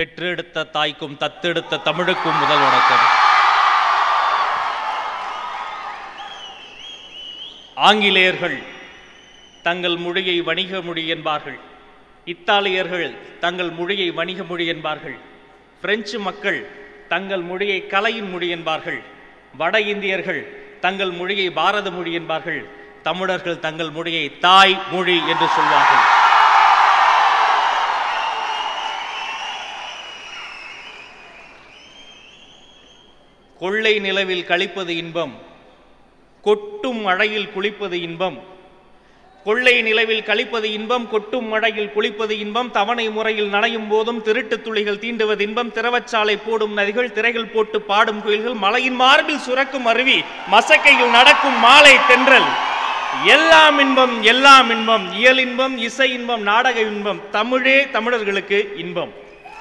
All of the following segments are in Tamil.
பெற்றெடுத்த தாய்க்கும் தத்தெடுத்த தமிழுக்கும் முதல் வணக்கம் ஆங்கிலேயர்கள் தங்கள் மொழியை வணிக மொழி என்பார்கள் இத்தாலியர்கள் தங்கள் மொழியை வணிக மொழி என்பார்கள் பிரெஞ்சு மக்கள் தங்கள் மொழியை கலையின் மொழி என்பார்கள் வட இந்தியர்கள் தங்கள் மொழியை பாரத மொழி என்பார்கள் தமிழர்கள் தங்கள் மொழியை தாய் மொழி என்று சொல்வார்கள் கொள்ளை நிலவில் கழிப்பது இன்பம் கொட்டும் மழையில் குளிப்பது இன்பம் கொள்ளை நிலவில் கழிப்பது இன்பம் கொட்டும் மழையில் குளிப்பது இன்பம் தவணை முறையில் நனையும் போதும் திருட்டு துளிகள் தீண்டுவது இன்பம் திரவச்சாலை போடும் நதிகள் திரைகள் போட்டு பாடும் குயில்கள் மலையின் மார்பில் சுரக்கும் அருவி மசக்கையில் நடக்கும் மாலை தென்றல் எல்லாம் இன்பம் எல்லாம் இன்பம் இயல் இன்பம் இசை இன்பம் நாடக இன்பம் தமிழே தமிழர்களுக்கு இன்பம்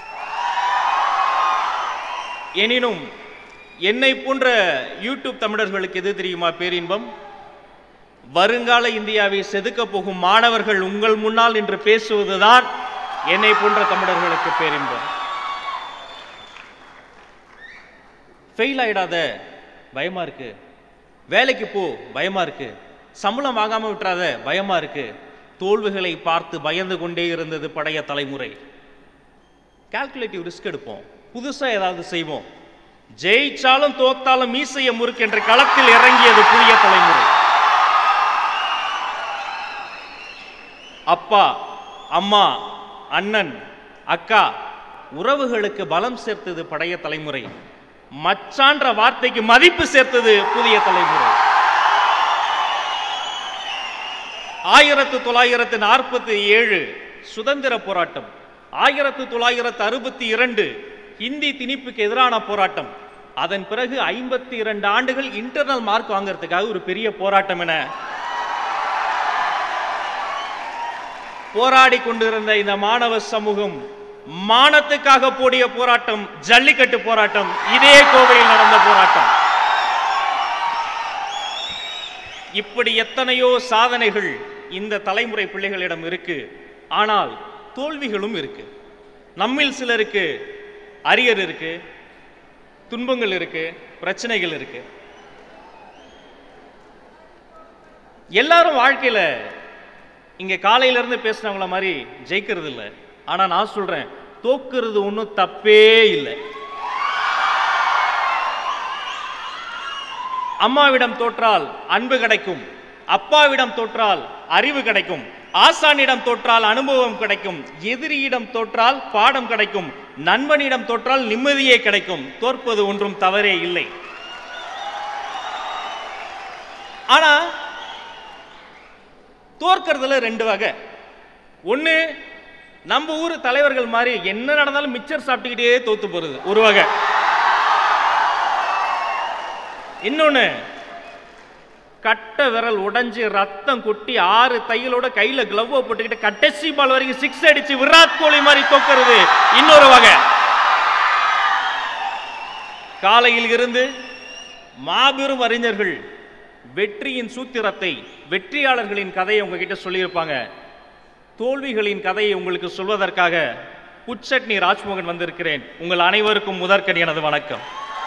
எனினும் என்னை போன்ற யூடியூப் தமிழர்களுக்கு எது தெரியுமா பேரின்பம் வருங்கால இந்தியாவை செதுக்க போகும் மாணவர்கள் உங்கள் முன்னால் நின்று பேசுவதுதான் என்னை போன்ற தமிழர்களுக்கு பேரின்பம் ஃபெயில் ஆயிடாத பயமா இருக்கு வேலைக்கு போ பயமா இருக்கு சம்பளம் வாங்காம விட்டுறாத பயமா இருக்கு தோல்விகளை பார்த்து பயந்து கொண்டே இருந்தது பழைய தலைமுறை கால்குலேட்டிவ் ரிஸ்க் எடுப்போம் புதுசா ஏதாவது செய்வோம் ஜெயிச்சாலும் தோத்தாலும் மீசைய முறுக்கு என்ற களத்தில் இறங்கியது புதிய தலைமுறை அப்பா அம்மா அண்ணன் அக்கா உறவுகளுக்கு பலம் சேர்த்தது பழைய தலைமுறை மச்சான்ற வார்த்தைக்கு மதிப்பு சேர்த்தது புதிய தலைமுறை ஆயிரத்து தொள்ளாயிரத்து நாற்பத்தி ஏழு சுதந்திர போராட்டம் ஆயிரத்து தொள்ளாயிரத்து அறுபத்தி இரண்டு ஹிந்தி திணிப்புக்கு எதிரான போராட்டம் அதன் பிறகு ஐம்பத்தி இரண்டு ஆண்டுகள் இன்டர்னல் மார்க் வாங்குறதுக்காக ஒரு பெரிய போராட்டம் என போராடி கொண்டிருந்த இந்த மாணவ சமூகம் மானத்துக்காக போடிய போராட்டம் ஜல்லிக்கட்டு போராட்டம் இதே கோவையில் நடந்த போராட்டம் இப்படி எத்தனையோ சாதனைகள் இந்த தலைமுறை பிள்ளைகளிடம் இருக்கு ஆனால் தோல்விகளும் இருக்கு நம்மில் சிலருக்கு அரியர் இருக்கு துன்பங்கள் இருக்கு பிரச்சனைகள் இருக்கு எல்லாரும் வாழ்க்கையில இங்க காலையில இருந்து பேசுனவங்கள மாதிரி ஜெயிக்கிறது இல்லை ஆனா நான் சொல்றேன் தோக்குறது ஒன்றும் தப்பே இல்லை அம்மாவிடம் தோற்றால் அன்பு கிடைக்கும் அப்பாவிடம் தோற்றால் அறிவு கிடைக்கும் ஆசானிடம் தோற்றால் அனுபவம் கிடைக்கும் எதிரியிடம் தோற்றால் பாடம் கிடைக்கும் நண்பனிடம் தோற்றால் நிம்மதியே கிடைக்கும் தோற்பது ஒன்றும் தவறே இல்லை ஆனா தோற்கறதுல ரெண்டு வகை ஒண்ணு நம்ம ஊர் தலைவர்கள் மாதிரி என்ன நடந்தாலும் மிச்சர் சாப்பிட்டுக்கிட்டே தோத்து போறது ஒரு வகை இன்னொன்னு கட்ட விரல் உடைஞ்சு ரத்தம் கொட்டி ஆறு தையலோட கையில கிளவ் போட்டுக்கிட்டு கடைசி பால் வரைக்கும் சிக்ஸ் அடிச்சு விராட் கோலி மாதிரி தோக்கிறது இன்னொரு வகை காலையில் இருந்து மாபெரும் அறிஞர்கள் வெற்றியின் சூத்திரத்தை வெற்றியாளர்களின் கதையை உங்ககிட்ட சொல்லியிருப்பாங்க தோல்விகளின் கதையை உங்களுக்கு சொல்வதற்காக புச்சட்னி ராஜ்மோகன் வந்திருக்கிறேன் உங்கள் அனைவருக்கும் முதற்கண் எனது வணக்கம்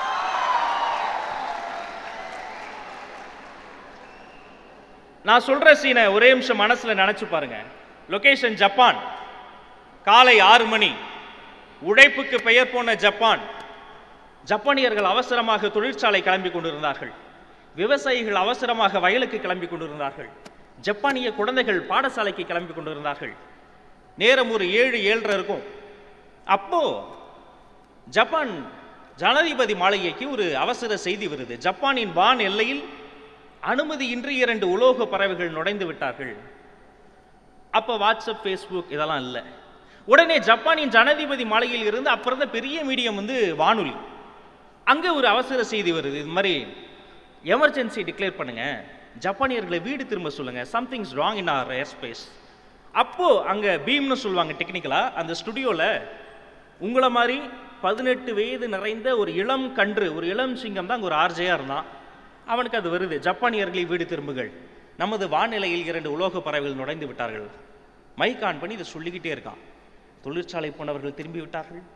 நான் சொல்ற சீனை ஒரே நிமிஷம் மனசுல நினைச்சு பாருங்க லொகேஷன் ஜப்பான் காலை ஆறு மணி உழைப்புக்கு பெயர் போன ஜப்பான் ஜப்பானியர்கள் அவசரமாக தொழிற்சாலை கிளம்பி கொண்டிருந்தார்கள் விவசாயிகள் அவசரமாக வயலுக்கு கிளம்பி கொண்டிருந்தார்கள் ஜப்பானிய குழந்தைகள் பாடசாலைக்கு கிளம்பி கொண்டிருந்தார்கள் நேரம் ஒரு ஏழு ஏழரை இருக்கும் அப்போ ஜப்பான் ஜனாதிபதி மாளிகைக்கு ஒரு அவசர செய்தி வருது ஜப்பானின் வான் எல்லையில் அனுமதியின்றி இரண்டு உலோக பறவைகள் நுழைந்து விட்டார்கள் அப்போ வாட்ஸ்அப் ஃபேஸ்புக் இதெல்லாம் இல்லை உடனே ஜப்பானின் ஜனாதிபதி மாளிகையில் இருந்து அப்புறம் தான் பெரிய மீடியம் வந்து வானொலி அங்கே ஒரு அவசர செய்தி வருது இது மாதிரி எமர்ஜென்சி டிக்ளேர் பண்ணுங்க ஜப்பானியர்களை வீடு திரும்ப சொல்லுங்க something's wrong in our air space அப்போ அங்க பீம்னு சொல்லுவாங்க டெக்னிக்கலா அந்த ஸ்டுடியோல உங்களை மாதிரி பதினெட்டு வயது நிறைந்த ஒரு இளம் கன்று ஒரு இளம் சிங்கம் தான் அங்க ஒரு ஆர்ஜையா இருந்தான் அவனுக்கு அது வருது ஜப்பானியர்களை வீடு திரும்புகள் நமது வானிலையில் இரண்டு உலோக பறவைகள் நுழைந்து விட்டார்கள் மைக் ஆன் பண்ணி இதை சொல்லிக்கிட்டே இருக்கான் தொழிற்சாலை போனவர்கள் திரும்பி விட்டார்கள்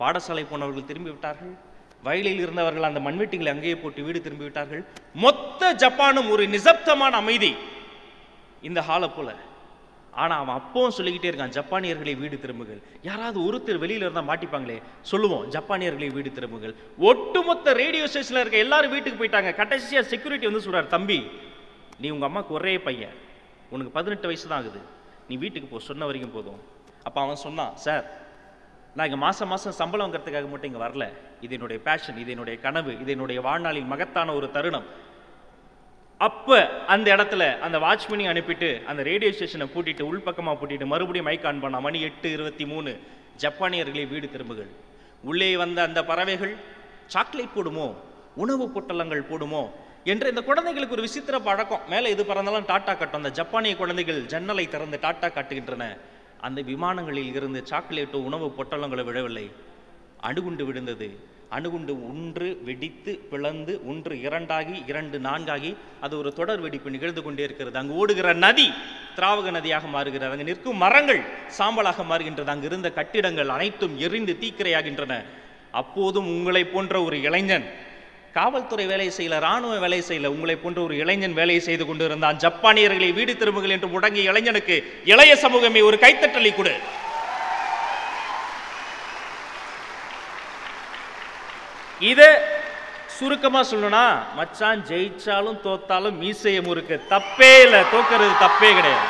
பாடசாலை போனவர்கள் திரும்பி விட்டார்கள் வயலில் இருந்தவர்கள் அந்த மண்வெட்டிகளை அங்கேயே போட்டு வீடு திரும்பி விட்டார்கள் மொத்த ஜப்பானும் ஒரு நிசப்தமான அமைதி இந்த ஹாலை போல ஆனா அவன் அப்பவும் சொல்லிக்கிட்டே இருக்கான் ஜப்பானியர்களை வீடு திரும்புகள் யாராவது ஒருத்தர் வெளியில இருந்தா மாட்டிப்பாங்களே சொல்லுவோம் ஜப்பானியர்களை வீடு திரும்புகள் ஒட்டுமொத்த ரேடியோ ஸ்டேஷன்ல இருக்க எல்லாரும் வீட்டுக்கு போயிட்டாங்க கடைசியா செக்யூரிட்டி வந்து சொல்றாரு தம்பி நீ உங்க அம்மாக்கு ஒரே பையன் உனக்கு பதினெட்டு வயசு தான் ஆகுது நீ வீட்டுக்கு போ சொன்ன வரைக்கும் போதும் அப்ப அவன் சொன்னான் சார் நான் இங்க மாசம் மாசம் சம்பளம் வாங்குறதுக்காக மட்டும் இங்க வரல இது என்னுடைய பேஷன் இது என்னுடைய கனவு இது என்னுடைய வாழ்நாளின் மகத்தான ஒரு தருணம் அப்ப அந்த இடத்துல அந்த வாட்ச்மேனை அனுப்பிட்டு அந்த ரேடியோ ஸ்டேஷனை பூட்டிட்டு உள்பக்கமா பூட்டிட்டு மறுபடியும் மைக் ஆன் பண்ணா மணி எட்டு இருபத்தி மூணு ஜப்பானியர்களே வீடு திரும்புகள் உள்ளே வந்த அந்த பறவைகள் சாக்லேட் போடுமோ உணவு பொட்டலங்கள் போடுமோ என்ற இந்த குழந்தைகளுக்கு ஒரு விசித்திர பழக்கம் மேலே எது பறந்தாலும் டாட்டா கட்டும் அந்த ஜப்பானிய குழந்தைகள் ஜன்னலை திறந்து டாட்டா காட்டுகின்றன அந்த விமானங்களில் இருந்து சாக்லேட்டோ உணவு பொட்டலங்களோ விழவில்லை அணுகுண்டு விழுந்தது அணுகுண்டு ஒன்று வெடித்து பிளந்து ஒன்று இரண்டாகி இரண்டு நான்காகி அது ஒரு தொடர் வெடிப்பு நிகழ்ந்து கொண்டே இருக்கிறது அங்கு ஓடுகிற நதி திராவக நதியாக மாறுகிறது அங்கு நிற்கும் மரங்கள் சாம்பலாக மாறுகின்றது அங்கு இருந்த கட்டிடங்கள் அனைத்தும் எரிந்து தீக்கிரையாகின்றன அப்போதும் உங்களை போன்ற ஒரு இளைஞன் காவல்துறை வேலை செய்யல ராணுவ வேலை செய்யல உங்களை போன்ற ஒரு இளைஞன் வேலையை செய்து கொண்டிருந்தான் ஜப்பானியர்களை வீடு திரும்புகள் என்று முடங்கிய இளைஞனுக்கு இளைய சமூகமே ஒரு கைத்தட்டலை கொடு இத சுருக்கமா சொல்லணும்னா மச்சான் ஜெயிச்சாலும் தோத்தாலும் மீசைய முறுக்கு தப்பே இல்ல தோக்கிறது தப்பே கிடையாது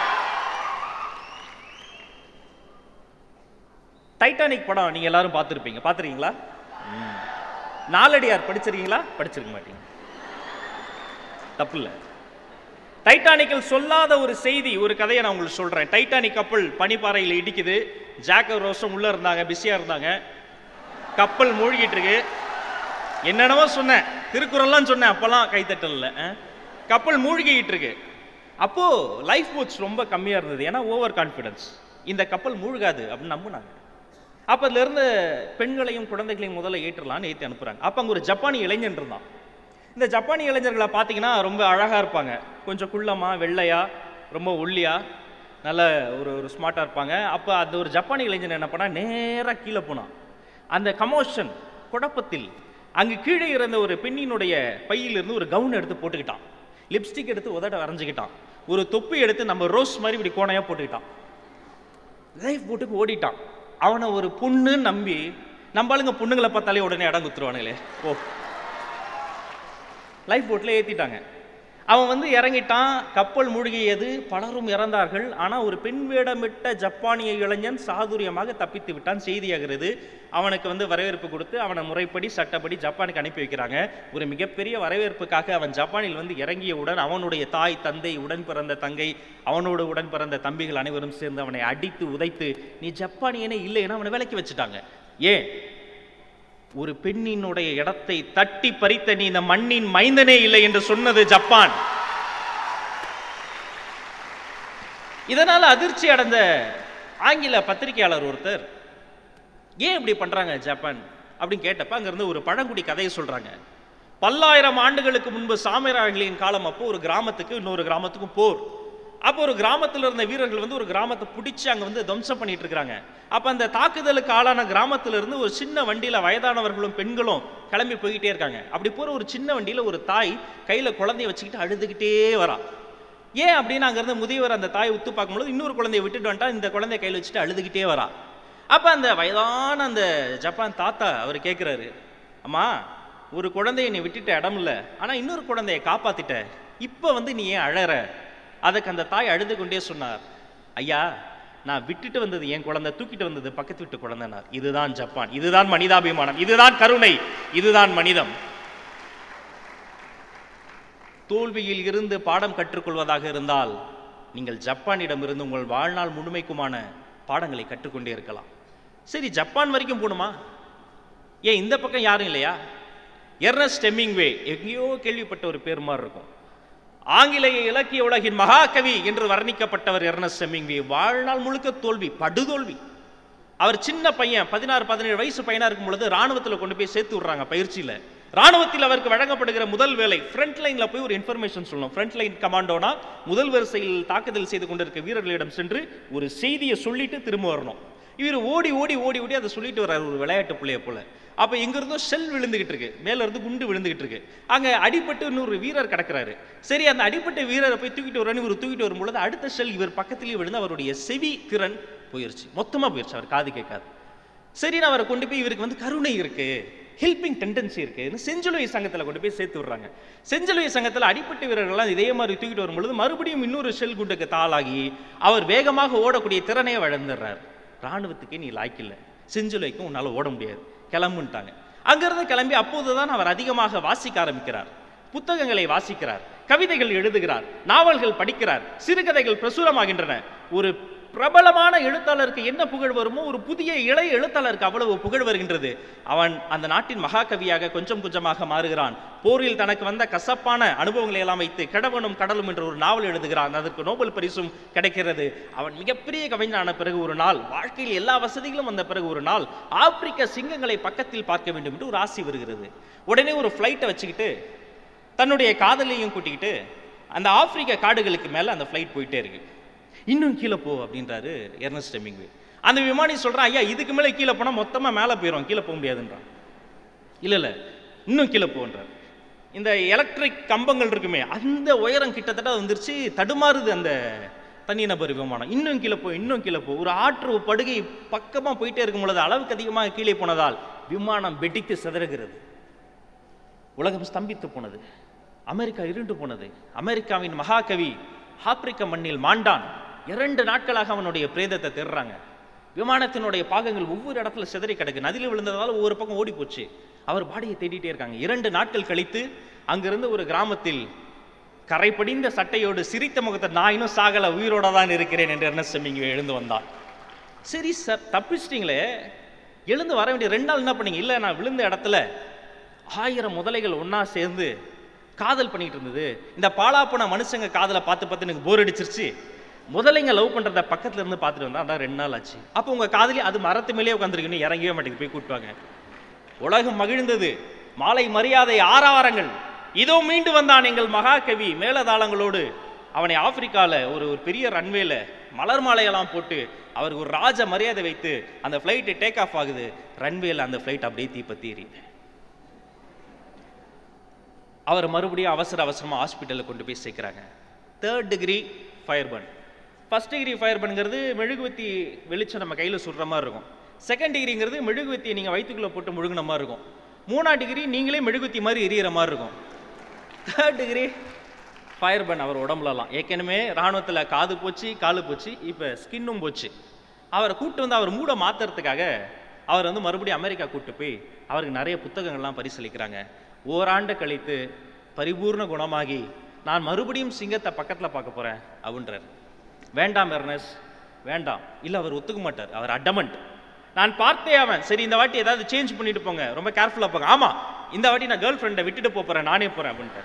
டைட்டானிக் படம் நீங்க எல்லாரும் பார்த்துருப்பீங்க பார்த்துருக்கீங்களா ம். நாலடியார் படிச்சிருக்கீங்களா படிச்சிருக்க மாட்டீங்க தப்பு இல்ல டைட்டானிக்கில் சொல்லாத ஒரு செய்தி ஒரு கதையை நான் உங்களுக்கு சொல்றேன் டைட்டானிக் கப்பல் பனிப்பாறையில் இடிக்குது ஜாக்க ரோஸும் உள்ள இருந்தாங்க பிஸியா இருந்தாங்க கப்பல் மூழ்கிட்டு இருக்கு என்னென்னவோ சொன்னேன் திருக்குறள்லாம் சொன்னேன் அப்போல்லாம் கைத்தட்டல் இல்லை கப்பல் மூழ்கிட்டு இருக்கு அப்போ லைஃப் போட்ஸ் ரொம்ப கம்மியா இருந்தது ஏன்னா ஓவர் கான்ஃபிடன்ஸ் இந்த கப்பல் மூழ்காது அப்படின்னு நம்பினாங்க அப்ப அதுல இருந்த பெண்களையும் குழந்தைகளையும் முதல்ல ஏற்றலாம்னு ஏற்றி அனுப்புறாங்க அப்ப அங்க ஒரு ஜப்பானி இளைஞன் இருந்தான் இந்த ஜப்பானி இளைஞர்களை பார்த்தீங்கன்னா ரொம்ப அழகா இருப்பாங்க கொஞ்சம் குள்ளமா வெள்ளையா ரொம்ப ஒல்லியா நல்ல ஒரு ஒரு ஸ்மார்ட்டா இருப்பாங்க அப்ப அந்த ஒரு ஜப்பானி இளைஞன் என்ன பண்ணா நேரா கீழே போனான் அந்த கமோஷன் குழப்பத்தில் அங்கு கீழே இருந்த ஒரு பெண்ணினுடைய பையிலிருந்து ஒரு கவுன் எடுத்து போட்டுக்கிட்டான் லிப்ஸ்டிக் எடுத்து உதட வரைஞ்சுக்கிட்டான் ஒரு தொப்பி எடுத்து நம்ம ரோஸ் மாதிரி இப்படி கோணையா போட்டுக்கிட்டான் லைஃப் போட்டுக்கு ஓடிட்டான் அவனை ஒரு பொண்ணு நம்பி நம்ம ஆளுங்க பொண்ணுங்களை பார்த்தாலே உடனே இடம் குத்துருவானுங்களே ஓ லைஃப் போட்டில் ஏற்றிட்டாங்க அவன் வந்து இறங்கிட்டான் கப்பல் மூழ்கியது பலரும் இறந்தார்கள் ஆனால் ஒரு பெண் வேடமிட்ட ஜப்பானிய இளைஞன் சாதுரியமாக தப்பித்து விட்டான் செய்தியாகிறது அவனுக்கு வந்து வரவேற்பு கொடுத்து அவனை முறைப்படி சட்டப்படி ஜப்பானுக்கு அனுப்பி வைக்கிறாங்க ஒரு மிகப்பெரிய வரவேற்புக்காக அவன் ஜப்பானில் வந்து இறங்கியவுடன் அவனுடைய தாய் தந்தை உடன் பிறந்த தங்கை அவனோடு உடன் பிறந்த தம்பிகள் அனைவரும் சேர்ந்து அவனை அடித்து உதைத்து நீ ஜப்பானியனே இல்லைன்னா அவனை விலக்கி வச்சுட்டாங்க ஏன் ஒரு பெண்ணினுடைய இடத்தை தட்டி பறித்த நீ இந்த மண்ணின் மைந்தனே இல்லை என்று சொன்னது ஜப்பான் இதனால அதிர்ச்சி அடைந்த ஆங்கில பத்திரிகையாளர் ஒருத்தர் ஏன் இப்படி பண்றாங்க ஜப்பான் அப்படின்னு கேட்டப்ப அங்கிருந்து ஒரு பழங்குடி கதையை சொல்றாங்க பல்லாயிரம் ஆண்டுகளுக்கு முன்பு சாமிராயர்களின் காலம் அப்போ ஒரு கிராமத்துக்கு இன்னொரு கிராமத்துக்கும் போர் அப்போ ஒரு கிராமத்தில் இருந்த வீரர்கள் வந்து ஒரு கிராமத்தை பிடிச்சி அங்கே வந்து துவம்சம் பண்ணிட்டு இருக்காங்க அப்போ அந்த தாக்குதலுக்கு ஆளான கிராமத்துல இருந்து ஒரு சின்ன வண்டியில் வயதானவர்களும் பெண்களும் கிளம்பி போய்கிட்டே இருக்காங்க அப்படி போகிற ஒரு சின்ன வண்டியில் ஒரு தாய் கையில் குழந்தைய வச்சுக்கிட்டு அழுதுகிட்டே வரா ஏன் அப்படின்னு அங்கேருந்து முதியவர் அந்த தாயை உத்து பார்க்கும்போது இன்னொரு குழந்தைய விட்டுட்டு வந்துட்டா இந்த குழந்தைய கையில் வச்சுட்டு அழுதுகிட்டே வரா அப்போ அந்த வயதான அந்த ஜப்பான் தாத்தா அவர் கேட்குறாரு அம்மா ஒரு குழந்தைய நீ விட்டுட்ட இடம் இல்லை ஆனால் இன்னொரு குழந்தைய காப்பாத்திட்ட இப்போ வந்து நீ ஏன் அழற அதுக்கு அந்த தாய் அழுது கொண்டே சொன்னார் ஐயா நான் விட்டுட்டு வந்தது என் குழந்தை தூக்கிட்டு வந்தது பக்கத்து வீட்டு குழந்தைனார் இதுதான் ஜப்பான் இதுதான் மனிதாபிமானம் இதுதான் கருணை இதுதான் மனிதம் தோல்வியில் இருந்து பாடம் கற்றுக்கொள்வதாக இருந்தால் நீங்கள் ஜப்பானிடமிருந்து உங்கள் வாழ்நாள் முழுமைக்குமான பாடங்களை கற்றுக்கொண்டே இருக்கலாம் சரி ஜப்பான் வரைக்கும் போகணுமா ஏன் இந்த பக்கம் யாரும் இல்லையா எர்னஸ்ட் ஹெமிங்வே எங்கேயோ கேள்விப்பட்ட ஒரு பேர் மாதிரி இருக்கும் ஆங்கிலேய இலக்கிய உலகின் மகாகவி என்று வர்ணிக்கப்பட்டவர் எர்னஸ்ட் ஹெமிங்வே வாழ்நாள் முழுக்க தோல்வி படுதோல்வி அவர் சின்ன பையன் பதினாறு பதினேழு வயசு பையனா இருக்கும் பொழுது ராணுவத்துல கொண்டு போய் சேர்த்து விடுறாங்க பயிற்சியில ராணுவத்தில் அவருக்கு வழங்கப்படுகிற முதல் வேலை ஃப்ரண்ட் லைன்ல போய் ஒரு இன்ஃபர்மேஷன் சொல்லணும் ஃப்ரண்ட் லைன் கமாண்டோனா முதல் வரிசையில் தாக்குதல் செய்து கொண்டிருக்க வீரர்களிடம் சென்று ஒரு செய்தியை சொல்லிட்டு திரும்ப வரணும் இவர் ஓடி ஓடி ஓடி ஓடி அதை சொல்லிட்டு வர்றாரு ஒரு விளையாட்டு பிள்ளைய போல அப்ப எங்க இருந்தோ ஷெல் விழுந்துகிட்டு இருக்கு மேல இருந்து குண்டு விழுந்துகிட்டு இருக்கு அங்க அடிபட்டு இன்னொரு வீரர் கிடக்குறாரு சரி அந்த அடிப்பட்ட வீரரை போய் தூக்கிட்டு வரணும் இவர் தூக்கிட்டு வரும்பொழுது அடுத்த ஷெல் இவர் பக்கத்திலேயே விழுந்து அவருடைய செவி திறன் போயிருச்சு மொத்தமா போயிருச்சு அவர் காது கேட்காது சரி நான் அவரை கொண்டு போய் இவருக்கு வந்து கருணை இருக்கு ஹெல்பிங் டெண்டன்சி இருக்குன்னு செஞ்சலுவை சங்கத்துல கொண்டு போய் சேர்த்து விடுறாங்க செஞ்சலுவை சங்கத்துல அடிப்பட்ட வீரர்கள்லாம் இதே மாதிரி தூக்கிட்டு வரும்பொழுது மறுபடியும் இன்னொரு ஷெல் குண்டுக்கு தாளாகி அவர் வேகமாக ஓடக்கூடிய திறனையே வளர்ந்துடுறார் ராணுவத்துக்கே நீ லாய்க்கில்லை செஞ்சுலைக்கும் உன்னால ஓட முடியாது கிளம்புன்ட்டாங்க அங்கிருந்து கிளம்பி அப்போதுதான் அவர் அதிகமாக வாசிக்க ஆரம்பிக்கிறார் புத்தகங்களை வாசிக்கிறார் கவிதைகள் எழுதுகிறார் நாவல்கள் படிக்கிறார் சிறுகதைகள் பிரசுரமாகின்றன ஒரு பிரபலமான எழுத்தாளருக்கு என்ன புகழ் வருமோ ஒரு புதிய இளைய எழுத்தாளருக்கு அவ்வளவு புகழ் வருகின்றது அவன் அந்த நாட்டின் மகாகவியாக கொஞ்சம் கொஞ்சமாக மாறுகிறான் போரில் தனக்கு வந்த கசப்பான அனுபவங்களை எல்லாம் வைத்து கடவனும் கடலும் என்ற ஒரு நாவல் எழுதுகிறான் அதற்கு நோபல் பரிசும் கிடைக்கிறது அவன் மிகப்பெரிய கவிஞனான பிறகு ஒரு நாள் வாழ்க்கையில் எல்லா வசதிகளும் வந்த பிறகு ஒரு நாள் ஆப்பிரிக்க சிங்கங்களை பக்கத்தில் பார்க்க வேண்டும் என்று ஒரு ஆசை வருகிறது உடனே ஒரு ஃப்ளைட்டை வச்சுக்கிட்டு தன்னுடைய காதலையும் கூட்டிக்கிட்டு அந்த ஆப்பிரிக்க காடுகளுக்கு மேல அந்த ஃப்ளைட் போயிட்டே இருக்கு இன்னும் கீழே போ அப்படின்றாரு எர்னஸ்ட் ஹெமிங்வே அந்த விமானி சொல்றான் ஐயா இதுக்கு மேல கீழே போனா மொத்தமா மேலே போயிடும் கீழே போக முடியாதுன்றான் இல்ல இல்ல இன்னும் கீழே போன்றார் இந்த எலக்ட்ரிக் கம்பங்கள் இருக்குமே அந்த உயரம் கிட்டத்தட்ட வந்துருச்சு தடுமாறுது அந்த தனிநபர் விமானம் இன்னும் கீழே போ இன்னும் கீழே போ ஒரு ஆற்று படுகை பக்கமா போயிட்டே இருக்கும் பொழுது அளவுக்கு அதிகமாக கீழே போனதால் விமானம் வெடித்து சிதறுகிறது உலகம் ஸ்தம்பித்து போனது அமெரிக்கா இருண்டு போனது அமெரிக்காவின் மகாகவி ஆப்பிரிக்க மண்ணில் மாண்டான் இரண்டு நாட்களாக அவனுடைய பிரேதத்தை தேடுறாங்க விமானத்தினுடைய பாகங்கள் ஒவ்வொரு இடத்துல சிதறி கிடக்கு நதியில் விழுந்ததால ஒவ்வொரு பக்கம் ஓடி போச்சு அவர் பாடியை தேடிட்டே இருக்காங்க இரண்டு நாட்கள் கழித்து அங்கிருந்து ஒரு கிராமத்தில் கரை படிந்த சட்டையோடு சிரித்த முகத்தை நான் இன்னும் சாகல உயிரோட தான் இருக்கிறேன் என்று என்ன செம்மிங்க எழுந்து வந்தான் சரி சார் தப்பிச்சிட்டீங்களே எழுந்து வர வேண்டிய ரெண்டு நாள் என்ன பண்ணீங்க இல்லை நான் விழுந்த இடத்துல ஆயிரம் முதலைகள் ஒண்ணா சேர்ந்து காதல் பண்ணிட்டு இருந்தது இந்த பாலாப்போன மனுஷங்க காதலை பார்த்து பார்த்து எனக்கு போர் அடிச்சிருச்சு முதலைங்க லவ் பண்றத பக்கத்துல இருந்து பார்த்துட்டு வந்தா அதான் ரெண்டு நாள் ஆச்சு அப்போ உங்க காதலி அது மரத்து மேலேயே உட்காந்துருக்குன்னு இறங்கவே மாட்டேங்குது போய் கூட்டுவாங்க உலகம் மகிழ்ந்தது மாலை மரியாதை ஆறாவாரங்கள் இதோ மீண்டு வந்தான் எங்கள் மகாகவி மேலதாளங்களோடு அவனை ஆப்பிரிக்கால ஒரு ஒரு பெரிய ரன்வேல மலர் மாலையெல்லாம் போட்டு அவருக்கு ஒரு ராஜ மரியாதை வைத்து அந்த ஃப்ளைட்டு டேக் ஆஃப் ஆகுது ரன்வேல அந்த ஃப்ளைட் அப்படியே தீப்பத்தி எரியுது அவர் மறுபடியும் அவசர அவசரமா ஹாஸ்பிட்டலில் கொண்டு போய் சேர்க்குறாங்க third degree fire burn first degree fire பண்ணுங்கிறது மெழுகுவத்தி வெளிச்சம் நம்ம கையில் சுடுற மாதிரி இருக்கும் செகண்ட் டிகிரிங்கிறது மெழுகுவத்தியை நீங்கள் வயிற்றுக்குள்ளே போட்டு முழுகின மாதிரி இருக்கும் மூணாம் டிகிரி நீங்களே மெழுகுவத்தி மாதிரி எரியிற மாதிரி இருக்கும் தேர்ட் டிகிரி ஃபயர் பர்ன் அவர் உடம்புலலாம் ஏற்கனவே இராணுவத்தில் காது போச்சு காலு போச்சு இப்போ ஸ்கின்னும் போச்சு அவரை கூட்டு வந்து அவர் மூட மாத்துறதுக்காக அவர் வந்து மறுபடியும் அமெரிக்கா கூட்டு போய் அவருக்கு நிறைய புத்தகங்கள்லாம் பரிசளிக்கிறாங்க ஓராண்டு கழித்து பரிபூர்ண குணமாகி நான் மறுபடியும் சிங்கத்தை பக்கத்தில் பார்க்க போகிறேன் அப்படின்றார் வேண்டாம் எர்னஸ் வேண்டாம் இல்லை அவர் ஒத்துக்க மாட்டார் அவர் அடமண்ட் நான் பார்த்தே அவன் சரி இந்த வாட்டி ஏதாவது சேஞ்ச் பண்ணிட்டு போங்க ரொம்ப கேர்ஃபுல்லாக போங்க ஆமாம் இந்த வாட்டி நான் கேர்ள் ஃப்ரெண்டை விட்டுட்டு போப் போறேன் நானே போகிறேன் அப்படின்ட்டார்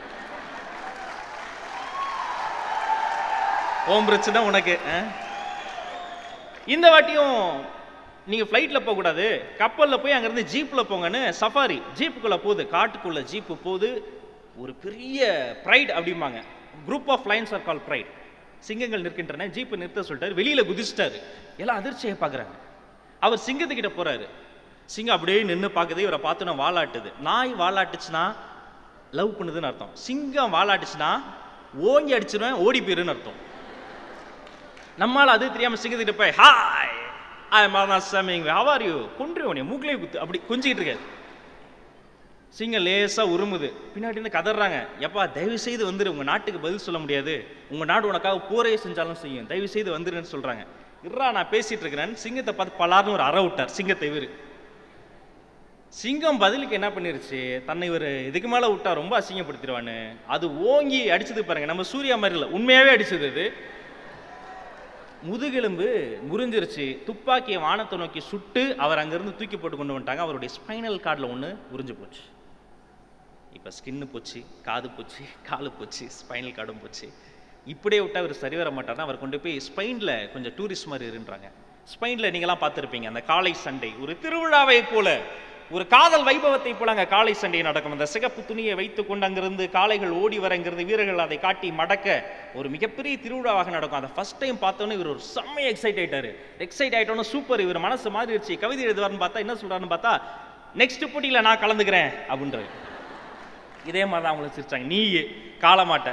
ஓம் பிரச்சனை உனக்கு ஆ? இந்த வாட்டியும் நீங்கள் ஃப்ளைட்டில் போகக்கூடாது கப்பலில் போய் அங்கேருந்து ஜீப்பில் போங்கன்னு சஃபாரி ஜீப்புக்குள்ளே போகுது காட்டுக்குள்ளே ஜீப்பு போகுது ஒரு பெரிய ப்ரைட் அப்படிம்பாங்க group of lions are call pride சிங்கங்கள் நிற்கின்றன ஜீப்பு நிறுத்த சொல்லிட்டாரு வெளியில் குதிச்சிட்டாரு எல்லாம் அதிர்ச்சியை பார்க்குறாங்க அவர் சிங்கத்துக்கிட்ட போறாரு சிங்கம் அப்படியே நின்று பார்க்குது இவரை பார்த்து நான் வாலாட்டுது நாய் வாலாட்டுச்சுன்னா லவ் பண்ணுதுன்னு அர்த்தம் சிங்கம் வாலாட்டுச்சுன்னா ஓங்கி அடிச்சிருவேன் ஓடி போயிருன்னு அர்த்தம் நம்மால் அது தெரியாம சிங்கத்துக்கிட்ட போய் ஹாய் ஐ மாதா சமிங் ஹவ் யூ கொன்று உனைய மூக்கிலே குத்து அப்படி கொஞ்சிக்கிட்டு இருக்காது சிங்கம் லேசா உருமுது பின்னாடி இருந்து கதறாங்க எப்பா தயவு செய்து வந்துரு உங்க நாட்டுக்கு பதில் சொல்ல முடியாது உங்க நாடு உனக்காக போரே செஞ்சாலும் செய்யும் தயவு செய்து வந்துருன்னு சொல்றாங்க இருறா நான் பேசிட்டு இருக்கிறேன் சிங்கத்தை பார்த்து பலார்னு ஒரு அற விட்டார் சிங்கத்தை இவரு சிங்கம் பதிலுக்கு என்ன பண்ணிருச்சு தன்னை இவர் இதுக்கு மேல விட்டா ரொம்ப அசிங்கப்படுத்திடுவான்னு அது ஓங்கி அடிச்சது பாருங்க நம்ம சூர்யா மாதிரி இல்லை உண்மையாவே அடிச்சது அது முதுகெலும்பு முறிஞ்சிருச்சு துப்பாக்கியை வானத்தை நோக்கி சுட்டு அவர் அங்கிருந்து தூக்கி போட்டு கொண்டு வந்துட்டாங்க அவருடைய ஸ்பைனல் கார்டில் ஒன்று உறிஞ்சு போச்சு இப்போ ஸ்கின்னு போச்சு காது போச்சு காலு போச்சு ஸ்பைனல் கார்டும் போச்சு இப்படியே விட்டா அவர் சரி வர மாட்டார்னா அவர் கொண்டு போய் ஸ்பெயினில் கொஞ்சம் டூரிஸ்ட் மாதிரி இருன்றாங்க ஸ்பெயினில் நீங்களாம் பார்த்துருப்பீங்க அந்த காலை சண்டை ஒரு திருவிழாவை போல ஒரு காதல் வைபவத்தை போல அங்க காளை சண்டை நடக்கும் அந்த சிகப்பு துணியை வைத்துக் கொண்டு அங்கிருந்து காளைகள் ஓடி வரங்கிறது வீரர்கள் அதை காட்டி மடக்க ஒரு மிகப்பெரிய திருவிழாவாக நடக்கும் அதை ஃபர்ஸ்ட் டைம் பார்த்தோன்னே இவர் ஒரு செம்மைய எக்ஸைட் ஆயிட்டாரு எக்ஸைட் ஆயிட்டோன்னு சூப்பர் இவர் மனசு மாறிடுச்சு கவிதை எழுதுவார்னு பார்த்தா என்ன சொல்றாருன்னு பார்த்தா நெக்ஸ்ட் போட்டியில நான் கலந்துக்கிறேன் அப்படின்றாரு இதே மாதிரி தான் அவங்கள சிரிச்சாங்க நீ காலமாட்ட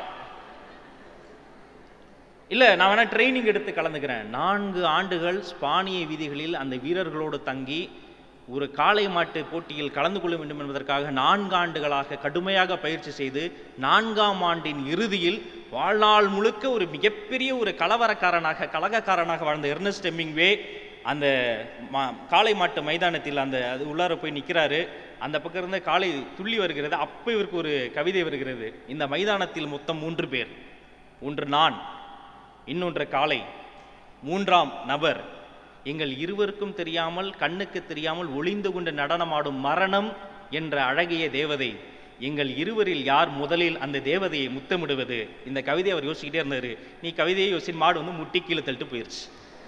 இல்ல நான் வேணா ட்ரைனிங் எடுத்து கலந்துக்கிறேன் நான்கு ஆண்டுகள் ஸ்பானிய வீதிகளில் அந்த வீரர்களோடு தங்கி ஒரு காளை மாட்டு போட்டியில் கலந்து கொள்ள வேண்டும் என்பதற்காக நான்கு ஆண்டுகளாக கடுமையாக பயிற்சி செய்து நான்காம் ஆண்டின் இறுதியில் வாழ்நாள் முழுக்க ஒரு மிகப்பெரிய ஒரு கலவரக்காரனாக கலகக்காரனாக வாழ்ந்த எர்னஸ்ட் ஹெமிங்வே அந்த மா காளை மாட்டு மைதானத்தில் அந்த அது உள்ளார போய் நிற்கிறாரு அந்த பக்கம் இருந்த காளை துள்ளி வருகிறது அப்போ இவருக்கு ஒரு கவிதை வருகிறது இந்த மைதானத்தில் மொத்தம் மூன்று பேர் ஒன்று நான் இன்னொன்று காளை மூன்றாம் நபர் எங்கள் இருவருக்கும் தெரியாமல் கண்ணுக்கு தெரியாமல் ஒளிந்து கொண்டு நடனமாடும் மரணம் என்ற அழகிய தேவதை எங்கள் இருவரில் யார் முதலில் அந்த தேவதையை முத்தமிடுவது இந்த கவிதையை அவர் யோசிக்கிட்டே இருந்தாரு நீ கவிதையை யோசி மாடு வந்து முட்டி கீழே தள்ளிட்டு போயிருச்சு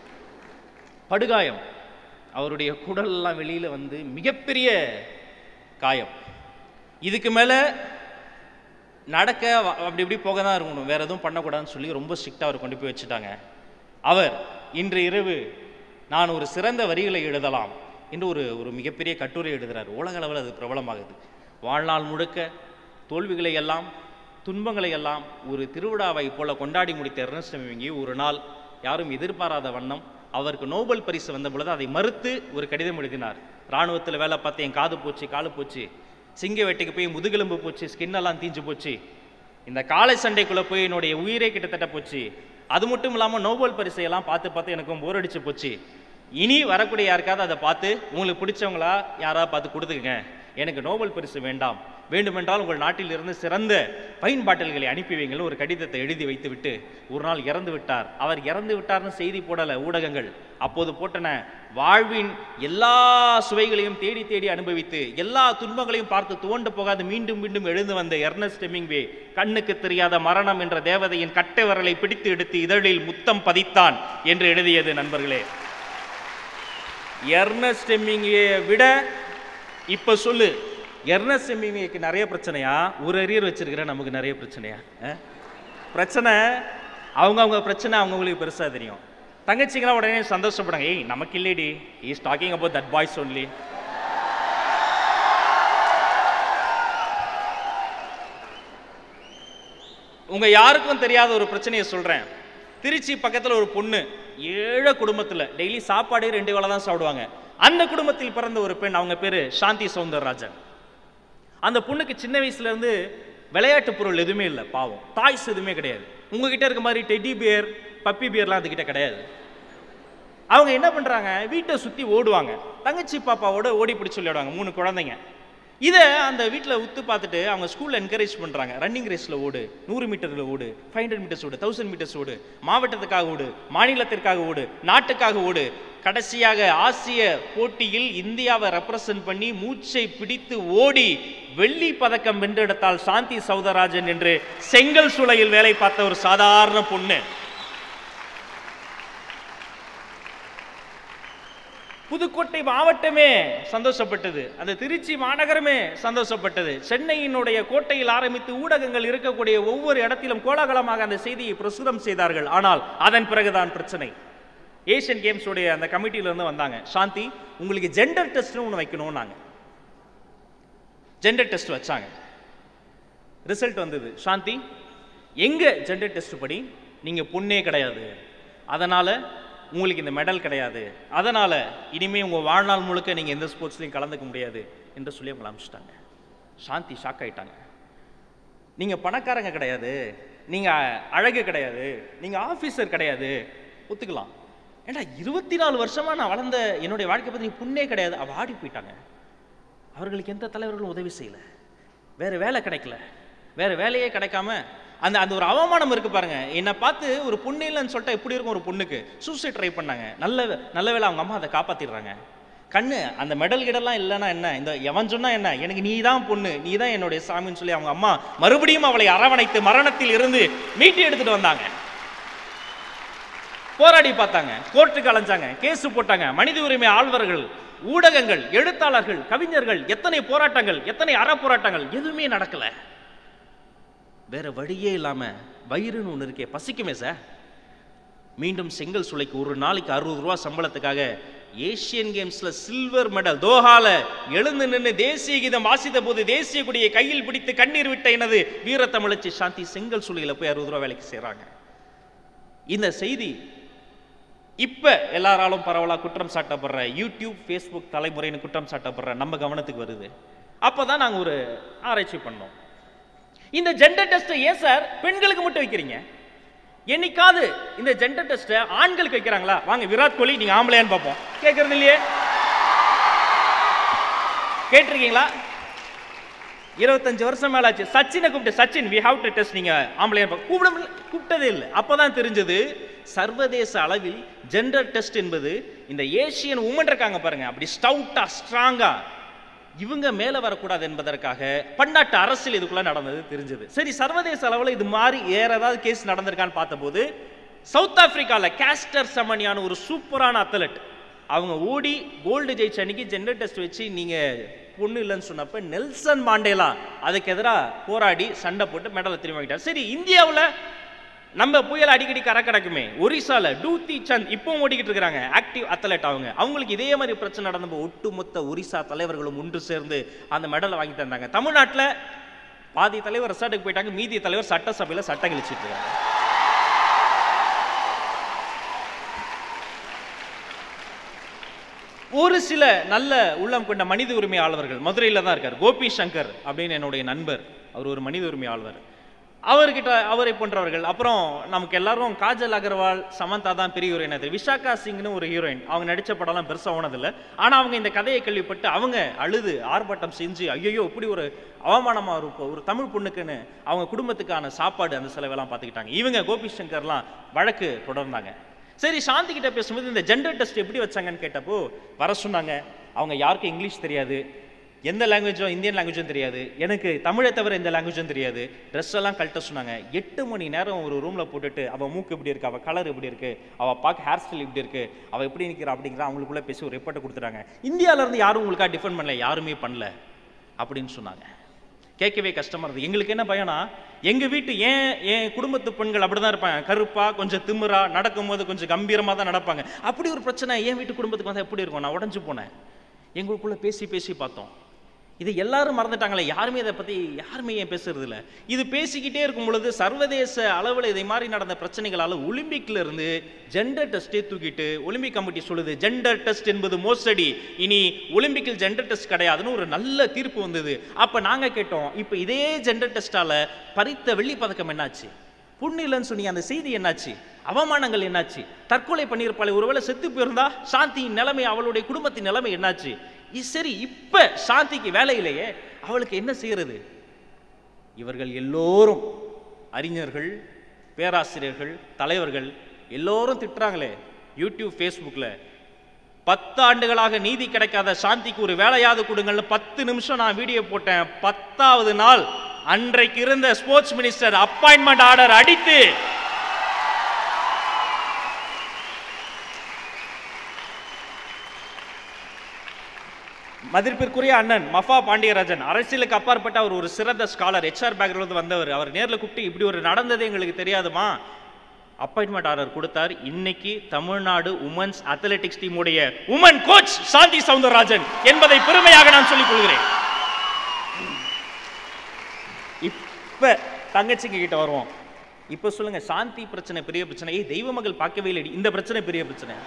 படுகாயம் அவருடைய குடல்லாம் வெளியில வந்து மிகப்பெரிய காயம் இதுக்கு மேல நடக்க வ- அப்படி இப்படி போக தான் இருக்கணும் வேற எதுவும் பண்ணக்கூடாதுன்னு சொல்லி ரொம்ப ஸ்ட்ரிக்டாக அவர் கொண்டு போய் வச்சுட்டாங்க அவர் இன்று இரவு நான் ஒரு சிறந்த வரிகளை எழுதலாம் என்று ஒரு ஒரு மிகப்பெரிய கட்டுரை எழுதுறார் உலக அளவில் அது பிரபலமாகுது வாழ்நாள் முழுக்க தோல்விகளை எல்லாம் துன்பங்களை எல்லாம் ஒரு திருவிழாவை போல கொண்டாடி முடித்த எர்னஸ்ட் ஹெமிங்வே ஒரு நாள் யாரும் எதிர்பாராத வண்ணம் அவருக்கு நோபல் பரிசு வந்த பொழுது அதை மறுத்து ஒரு கடிதம் எழுதினார் இராணுவத்தில் வேலை பார்த்து என் காது போச்சு காலு போச்சு சிங்க வேட்டைக்கு போய் முதுகெலும்பு போச்சு ஸ்கின் எல்லாம் தீஞ்சு போச்சு இந்த காளை சண்டைக்குள்ள போய் என்னுடைய உயிரே கிட்டத்தட்ட போச்சு அது மட்டும் இல்லாமல் நோபல் பரிசையெல்லாம் பார்த்து பார்த்து எனக்கும் போர் அடிச்சு போச்சு இனி வரக்கூடிய யாருக்காவது அதை பார்த்து உங்களுக்கு பிடிச்சவங்களா யாராவது பார்த்து கொடுத்துக்கங்க எனக்கு நோபல் பரிசு வேண்டாம் வேண்டுமென்றால் உங்கள் நாட்டில் இருந்து சிறந்த பைன் பாட்டில்களை அனுப்பி வைங்கள்னு ஒரு கடிதத்தை எழுதி வைத்துவிட்டு ஒரு நாள் இறந்து விட்டார் அவர் இறந்து விட்டார்னு செய்தி போடல ஊடகங்கள் அப்போது போட்டன வாழ்வின் எல்லா சுவைகளையும் தேடி தேடி அனுபவித்து எல்லா துன்பங்களையும் பார்த்து துவண்டு போகாது மீண்டும் மீண்டும் எழுந்து வந்த எர்னஸ்ட் ஹெமிங்வே கண்ணுக்கு தெரியாத மரணம் என்ற தேவதையின் கட்டை விரலை பிடித்து எடுத்து இதழில் முத்தம் பதித்தான் என்று எழுதியது நண்பர்களே எர்னஸ்ட் ஹெமிங்வேயை விட இப்ப சொல்லு எர்னஸ்ட் ஹெமிங்வேக்கு நிறைய பிரச்சனையா ஒரு அரியர் வச்சிருக்கிற நமக்கு நிறைய பிரச்சனையா அஹ்? பிரச்சனை அவங்க அவங்க பிரச்சனை அவங்கவுங்களுக்கு பெருசா தெரியும் தங்கச்சிங்களாம் உடனே சந்தோஷப்படுங்க ஏய் நமக்கு இல்லைடி is talking about that boys only உங்க யாருக்கும் தெரியாத ஒரு பிரச்சனையை சொல்றேன் திருச்சி பக்கத்துல ஒரு பொண்ணு ஏழை குடும்பத்துல டெய்லி சாப்பாடே ரெண்டு வேளை தான் சாப்பிடுவாங்க அந்த குடும்பத்தில் பிறந்த ஒரு பெண் அவங்க பேரு சாந்தி சௌந்தரராஜன் அந்த பொண்ணுக்கு சின்ன வயசுல இருந்து விளையாட்டு பொருள் எதுவுமே இல்லை பாவம் டாய்ஸ் எதுவுமே கிடையாது உங்ககிட்ட இருக்க மாதிரி டெடி பியர் பப்பி பியர்லாம் அதுகிட்ட கிடையாது அவங்க என்ன பண்றாங்க வீட்டை சுத்தி ஓடுவாங்க தங்கச்சி பாப்பாவோட ஓடி பிடிச்சி விளையாடுவாங்க மூணு குழந்தைங்க இதை அந்த வீட்டில் உத்து பார்த்துட்டு அவங்க ஸ்கூல்ல என்கரேஜ் பண்றாங்க ரன்னிங் ரேஸ்ல ஓடு நூறு மீட்டர்ல ஓடு ஃபைவ் ஹண்ட்ரட் மீட்டர்ஸ் ஓடு தௌசண்ட் மீட்டர்ஸ் ஓடு மாவட்டத்துக்காக ஓடு மாநிலத்திற்காக ஓடு நாட்டுக்காக ஓடு கடைசியாக ஆசிய போட்டியில் இந்தியாவை ரெப்ரசன்ட் பண்ணி மூச்சை பிடித்து ஓடி வெள்ளி பதக்கம் வென்றெடுத்தால் சாந்தி சௌதரராஜன் என்று செங்கல் சூளையில் வேலை பார்த்த ஒரு சாதாரண பொண்ணு புதுக்கோட்டை மாவட்டமே சந்தோஷப்பட்டது அந்த திருச்சி மாநகரமே சந்தோஷப்பட்டது சென்னையினுடைய கோட்டையில் ஆரம்பித்து ஊடகங்கள் இருக்கக்கூடிய ஒவ்வொரு இடத்திலும் கோலாகலமாக அந்த செய்தியை பிரசுரம் செய்தார்கள் ஆனால் அதன் பிறகுதான் பிரச்சனை ஏசியன் கேம்ஸ் உடைய அந்த கமிட்டியில இருந்து வந்தாங்க சாந்தி உங்களுக்கு ஜெண்டர் டெஸ்ட்னு ஒன்று வைக்கணும்னாங்க ஜெண்டர் டெஸ்ட் வச்சாங்க ரிசல்ட் வந்தது சாந்தி எங்க ஜெண்டர் டெஸ்ட் படி நீங்க பொண்ணே கிடையாது அதனால உங்களுக்கு இந்த மெடல் கிடையாது அதனால இனிமே உங்க வாழ்நாள் முழுக்க நீங்க எந்த ஸ்போர்ட்ஸ்லையும் கலந்துக்க முடியாது என்று சொல்லி அவங்களை அனுப்பிச்சிட்டாங்க சாந்தி ஷாக் ஆயிட்டாங்க நீங்க பணக்காரங்க கிடையாது நீங்க அழகு கிடையாது நீங்க ஆபீசர் கிடையாது ஒத்துக்கலாம் ஏண்டா இருபத்தி நாலு வருஷமா நான் வளர்ந்த என்னுடைய வாழ்க்கை பத்தி நீ புண்ணே கிடையாது அவ ஆடி போயிட்டாங்க அவர்களுக்கு எந்த தலைவர்களும் உதவி செய்யல வேற வேலை கிடைக்கல வேற வேலையே கிடைக்காம அந்த அந்த ஒரு அவமானம் இருக்கு பாருங்க என்னை பார்த்து ஒரு பொண்ணு இல்லைன்னு சொல்லிட்டா எப்படி இருக்கும் ஒரு பொண்ணுக்கு சூசைட் ட்ரை பண்ணாங்க நல்ல நல்ல வேளை அவங்க அம்மா அதை காப்பாத்திடுறாங்க கண்ணு அந்த மெடல் கிடலாம் இல்லைன்னா என்ன இந்த எவன் சொன்னா என்ன எனக்கு நீ தான் பொண்ணு நீ தான் என்னுடைய சாமின்னு சொல்லி அவங்க அம்மா மறுபடியும் அவளை அரவணைத்து மரணத்தில் இருந்து மீட்டு எடுத்துட்டு வந்தாங்க போராடி பார்த்தாங்க கோர்ட்டுக்கு அலைஞ்சாங்க கேஸ் போட்டாங்க மனித உரிமை ஆழ்வர்கள் ஊடகங்கள் எழுத்தாளர்கள் கவிஞர்கள் எத்தனை போராட்டங்கள் எத்தனை அற போராட்டங்கள் எதுவுமே நடக்கல வேற வழியே இல்லாம வயிறுன்னு ஒன்று இருக்கே பசிக்குமே சார் மீண்டும் செங்கல் சுளைக்கு ஒரு நாளைக்கு அறுபது ரூபா சம்பளத்துக்காக ஏசியன் கேம்ஸ்ல சில்வர் மெடல் தோஹால எழுந்து நின்று தேசிய கீதம் வாசித்த போது தேசிய கொடியை கையில் பிடித்து கண்ணீர் விட்ட எனது வீர தமிழச்சி சாந்தி செங்கல் சுளையில போய் அறுபது ரூபா வேலைக்கு செய்றாங்க இந்த செய்தி இப்ப எல்லாராலும் பரவலா குற்றம் சாட்டப்படுற யூடியூப் ஃபேஸ்புக் தலைமுறைன்னு குற்றம் சாட்டப்படுற நம்ம கவனத்துக்கு வருது அப்பதான் நாங்க ஒரு ஆராய்ச்சி பண்ணோம் இந்த ஜெண்டர் டெஸ்ட்டை ஏன் சார் பெண்களுக்கு மட்டும் வைக்கிறீங்க என்னைக்காவது இந்த ஜெண்டர் டெஸ்ட்டை ஆண்களுக்கு வைக்கிறாங்களா வாங்க விராட் கோலி நீங்க ஆம்பளையான்னு பார்ப்போம் கேட்கறது இல்லையே கேட்டிருக்கீங்களா இருபத்தஞ்சு வருஷம் மேல ஆச்சு சச்சினை கூப்பிட்டு Sachin we have to test நீங்க ஆம்பளையா பா- கூப்பிட முடியல, கூப்பிட்டதே இல்லை அப்பதான் தெரிஞ்சது சர்வதேச அளவில் ஜெண்டர் டெஸ்ட் என்பது இந்த ஏசியன் உமன் இருக்காங்க பாருங்க அப்படி ஸ்டவுட்டா ஸ்ட்ராங்கா இவங்க மேல வரக்கூடாது என்பதற்காக பன்னாட்டு அரசியல் இதுக்குள்ள நடந்தது தெரிஞ்சது சரி சர்வதேச அளவில் இது மாதிரி வேற ஏதாவது கேஸ் நடந்திருக்கான்னு பார்த்தபோது சவுத் ஆப்பிரிக்கால கேஸ்டர் சமனியான ஒரு சூப்பரான அத்லட் அவங்க ஓடி கோல்டு ஜெயிச்ச அன்னைக்கு ஜெண்டர் டெஸ்ட் வச்சு நீங்க பொண்ணு இல்லைன்னு சொன்னப்ப நெல்சன் மாண்டேலா அதுக்கு எதிராக போராடி சண்டை போட்டு மெடலை திரும்பி வாங்கிட்டார் சரி இந்தியாவுல நம்ம புயல் அடிக்கடி கரை கிடக்குமே ஒரிசால டூத்தி சந்த் இப்பவும் ஓடிக்கிட்டு இருக்காங்க ஆக்டிவ் அத்லெட் அவங்க அவங்களுக்கு இதே மாதிரி பிரச்சனை நடந்தப்போ ஒட்டுமொத்த ஒரிசா தலைவர்களும் ஒன்று சேர்ந்து அந்த மெடலை வாங்கி தந்தாங்க தமிழ்நாட்டுல பாதி தலைவர் ரெசார்ட்டுக்கு போயிட்டாங்க மீதி தலைவர் சட்டசபையில சட்டம் கழிச்சிட்டு இருக்காங்க ஒரு சில நல்ல உள்ளம் கொண்ட மனித உரிமை ஆளுவர்கள் மதுரையில் தான் இருக்கார் கோபி சங்கர் அப்படின்னு என்னுடைய நண்பர் அவர் ஒரு மனித உரிமை ஆளுவர் அவர்கிட்ட அவரை போன்றவர்கள் அப்புறம் நமக்கு எல்லாரும் காஜல் அகர்வால் சமந்தா தான் பெரிய ஹீரோயின் அது விஷாகா சிங்னு ஒரு ஹீரோயின் அவங்க நடிச்ச படம்லாம் பெருசாக ஓனதில்லை ஆனால் அவங்க இந்த கதையை கேள்விப்பட்டு அவங்க அழுது ஆர்ப்பாட்டம் செஞ்சு ஐயோ இப்படி ஒரு அவமானமாக இருக்கும் ஒரு தமிழ் பொண்ணுக்குன்னு அவங்க குடும்பத்துக்கான சாப்பாடு அந்த செலவெல்லாம் பார்த்துக்கிட்டாங்க இவங்க கோபி சங்கர்லாம் வழக்கு தொடர்ந்தாங்க சரி சாந்தி கிட்ட பேசும்போது இந்த ஜெண்டர் டெஸ்ட் எப்படி வச்சாங்கன்னு கேட்டப்போ வர சொன்னாங்க அவங்க யாருக்கும் இங்கிலீஷ் தெரியாது எந்த லாங்குவேஜும் இந்தியன் லாங்குவேஜும் தெரியாது எனக்கு தமிழை தவிர எந்த லாங்குவேஜும் தெரியாது ட்ரெஸ் எல்லாம் கழட்ட சொன்னாங்க எட்டு மணி நேரம் ஒரு ரூம்ல போட்டுட்டு அவ மூக்கு இப்படி இருக்கு அவ கலர் இப்படி இருக்கு அவ பார்க்க ஹேர் ஸ்டைல் இப்படி இருக்கு அவ எப்படி நிற்கிறா அப்படிங்கிற அவங்களுக்குள்ள பேசி ஒரு ரிப்போர்ட்டை கொடுத்துட்டாங்க இந்தியால இருந்து யாரும் உங்களுக்கா டிஃபெண்ட் பண்ணல யாருமே பண்ணல அப்படின்னு சொன்னாங்க கேட்கவே கஷ்டமா இருந்தது எங்களுக்கு என்ன பயனா எங்க வீட்டு ஏன் என் குடும்பத்து பெண்கள் அப்படிதான் இருப்பாங்க கருப்பா கொஞ்சம் திமிரா நடக்கும்போது கொஞ்சம் கம்பீரமா தான் நடப்பாங்க அப்படி ஒரு பிரச்சனை என் வீட்டு குடும்பத்துக்கு வந்தா எப்படி இருக்கும் நான் உடஞ்சு போனேன் எங்களுக்குள்ள பேசி பேசி பார்த்தோம் இது எல்லாரும் மறந்துட்டாங்களே யாருமே இதை பத்தி யாருமே ஏன் பேசுறது இல்ல இது பேசிக்கிட்டே இருக்கும் பொழுது சர்வதேச அளவில் இதை மாதிரி நடந்த பிரச்சனைகளால ஒலிம்பிக்ல இருந்து ஜெண்டர் டெஸ்டே தூக்கிட்டு ஒலிம்பிக் கமிட்டி சொல்லுது ஜெண்டர் டெஸ்ட் என்பது மோசடி இனி ஒலிம்பிக்கில் ஜெண்டர் டெஸ்ட் கிடையாதுன்னு ஒரு நல்ல தீர்ப்பு வந்தது அப்ப நாங்க கேட்டோம் இப்ப இதே ஜெண்டர் டெஸ்டால பறித்த வெள்ளி பதக்கம் என்னாச்சு புண்ணு இல்லைன்னு சொன்னீங்க அந்த செய்தி என்னாச்சு அவமானங்கள் என்னாச்சு தற்கொலை பண்ணியிருப்பாளே ஒருவேளை செத்து போயிருந்தா சாந்தியின் நிலைமை அவளுடைய குடும்பத்தின் நிலைமை என்னாச்சு இ- சரி இப்ப சாந்திக்கு வேலை இல்லையே அவளுக்கு என்ன செய்யறது இவர்கள் எல்லோரும் அறிஞர்கள் பேராசிரியர்கள் தலைவர்கள் எல்லோரும் திட்டுறாங்களே யூடியூப் ஃபேஸ்புக்கில் பத்து ஆண்டுகளாக நீதி கிடைக்காத சாந்திக்கு ஒரு வேலையாவது கொடுங்கள்னு பத்து நிமிஷம் நான் வீடியோ போட்டேன் பத்தாவது நாள் அன்றைக்கு இருந்த ஸ்போர்ட்ஸ் மினிஸ்டர் அப்பாயின்மெண்ட் ஆர்டர் அடித்து மதிப்பிற்குரிய அண்ணன் மஃபா பாண்டியராஜன் அரசியலுக்கு அப்பாற்பட்ட அவர் ஒரு சிறந்த ஸ்காலர் ஹெச்ஆர் பேக்ரவுண்ட் வந்தவர் அவர் நேர்ல கூப்பிட்டு இப்படி ஒரு நடந்தது எங்களுக்கு தெரியாதுமா அப்பாயின்மெண்ட் ஆர்டர் கொடுத்தார் இன்னைக்கு தமிழ்நாடு உமன்ஸ் அத்லெட்டிக்ஸ் டீமுடைய உமன் கோச் சாந்தி சவுந்தரராஜன் என்பதை பெருமையாக நான் சொல்லிக் கொள்கிறேன் இப்ப தங்கச்சிங்க கிட்ட வருவோம் இப்ப சொல்லுங்க சாந்தி பிரச்சனை பெரிய பிரச்சனை ஏய் தெய்வ மகள் பார்க்கவே இல்லடி இந்த பிரச்சனை பெரிய பிரச்சனை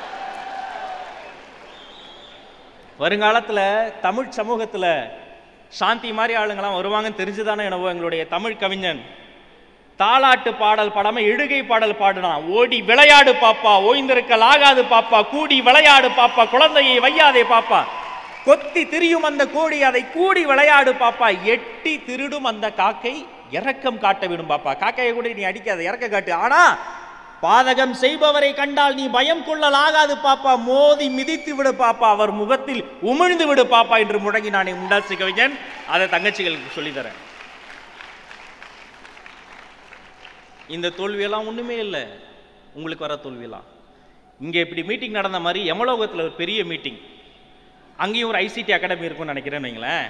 வருங்காலத்துல தமிழ் சமூகத்துல சாந்தி மாதிரி ஆளுங்கெல்லாம் வருவாங்கன்னு தெரிஞ்சுதானே என்னவோ எங்களுடைய தமிழ் கவிஞன் தாலாட்டு பாடல் பாடாம இடுகை பாடல் பாடுனான் ஓடி விளையாடு பாப்பா ஓய்ந்திருக்கல் ஆகாது பாப்பா கூடி விளையாடு பாப்பா குழந்தையை வையாதே பாப்பா கொத்தி திரியும் அந்த கோடி அதை கூடி விளையாடு பாப்பா எட்டி திருடும் அந்த காக்கை இரக்கம் காட்ட விடும் பாப்பா காக்கையை கூட நீ அடிக்காத இறக்க காட்டு ஆனா பாதகம் செய்பவரை கண்டால் நீ பயம் கொள்ளல் ஆகாது பாப்பா மோதி மிதித்து விடு பாப்பா அவர் முகத்தில் உமிழ்ந்து விடு பாப்பா என்று முழங்கி நானே முண்டாசி கவிஞன் அதை தங்கச்சிகளுக்கு சொல்லித் தரேன் இந்த தோல்வியெல்லாம் ஒண்ணுமே இல்லை உங்களுக்கு வர தோல்வியெல்லாம் இங்க இப்படி மீட்டிங் நடந்த மாதிரி யமலோகத்துல ஒரு பெரிய மீட்டிங் அங்கேயும் ஒரு ஐசிடி அகாடமி இருக்கும்னு நினைக்கிறேன்னு வைங்களேன்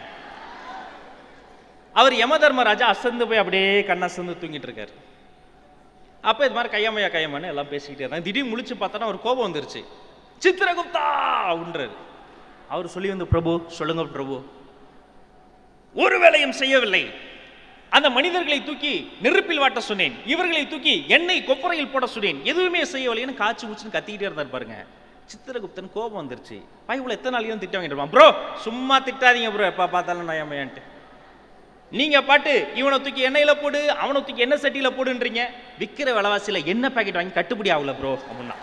அவர் யம தர்மராஜா அசந்து போய் அப்படியே கண்ணை அசந்து தூங்கிட்டு இருக்காரு அப்ப இது மாதிரி கையம்மையா கையம்மான்னு எல்லாம் பேசிக்கிட்டே இருந்தாங்க திடீர்னு முழிச்சு பார்த்தோன்னா ஒரு கோபம் வந்துருச்சு சித்திரகுப்தா அப்படின்றாரு அவர் சொல்லி வந்து பிரபு சொல்லுங்க பிரபு ஒரு வேலையும் செய்யவில்லை அந்த மனிதர்களை தூக்கி நெருப்பில் வாட்ட சொன்னேன் இவர்களை தூக்கி எண்ணெய் கொப்பரையில் போட சொன்னேன் எதுவுமே செய்யவில்லைன்னு காய்ச்சி ஊச்சுன்னு கத்திக்கிட்டே இருந்தார் பாருங்க சித்திரகுப்தன் கோபம் வந்துருச்சு பைபிள் எத்தனை நாளைக்கு திட்ட வாங்கிட்டு இருப்பான் ப்ரோ சும்மா திட்டாதீங்க ப்ரோ எப்போ பார்த்தாலும் நயமையான்ட்டு நீங்க பாட்டு இவனை தூக்கி எண்ணெயில போடு அவனை தூக்கி எண்ணெய் சட்டியில போடுன்றீங்க விக்கிற விலைவாசியில எண்ணெய் பாக்கெட் வாங்கி கட்டுப்படி ஆகல ப்ரோ அப்படின்னா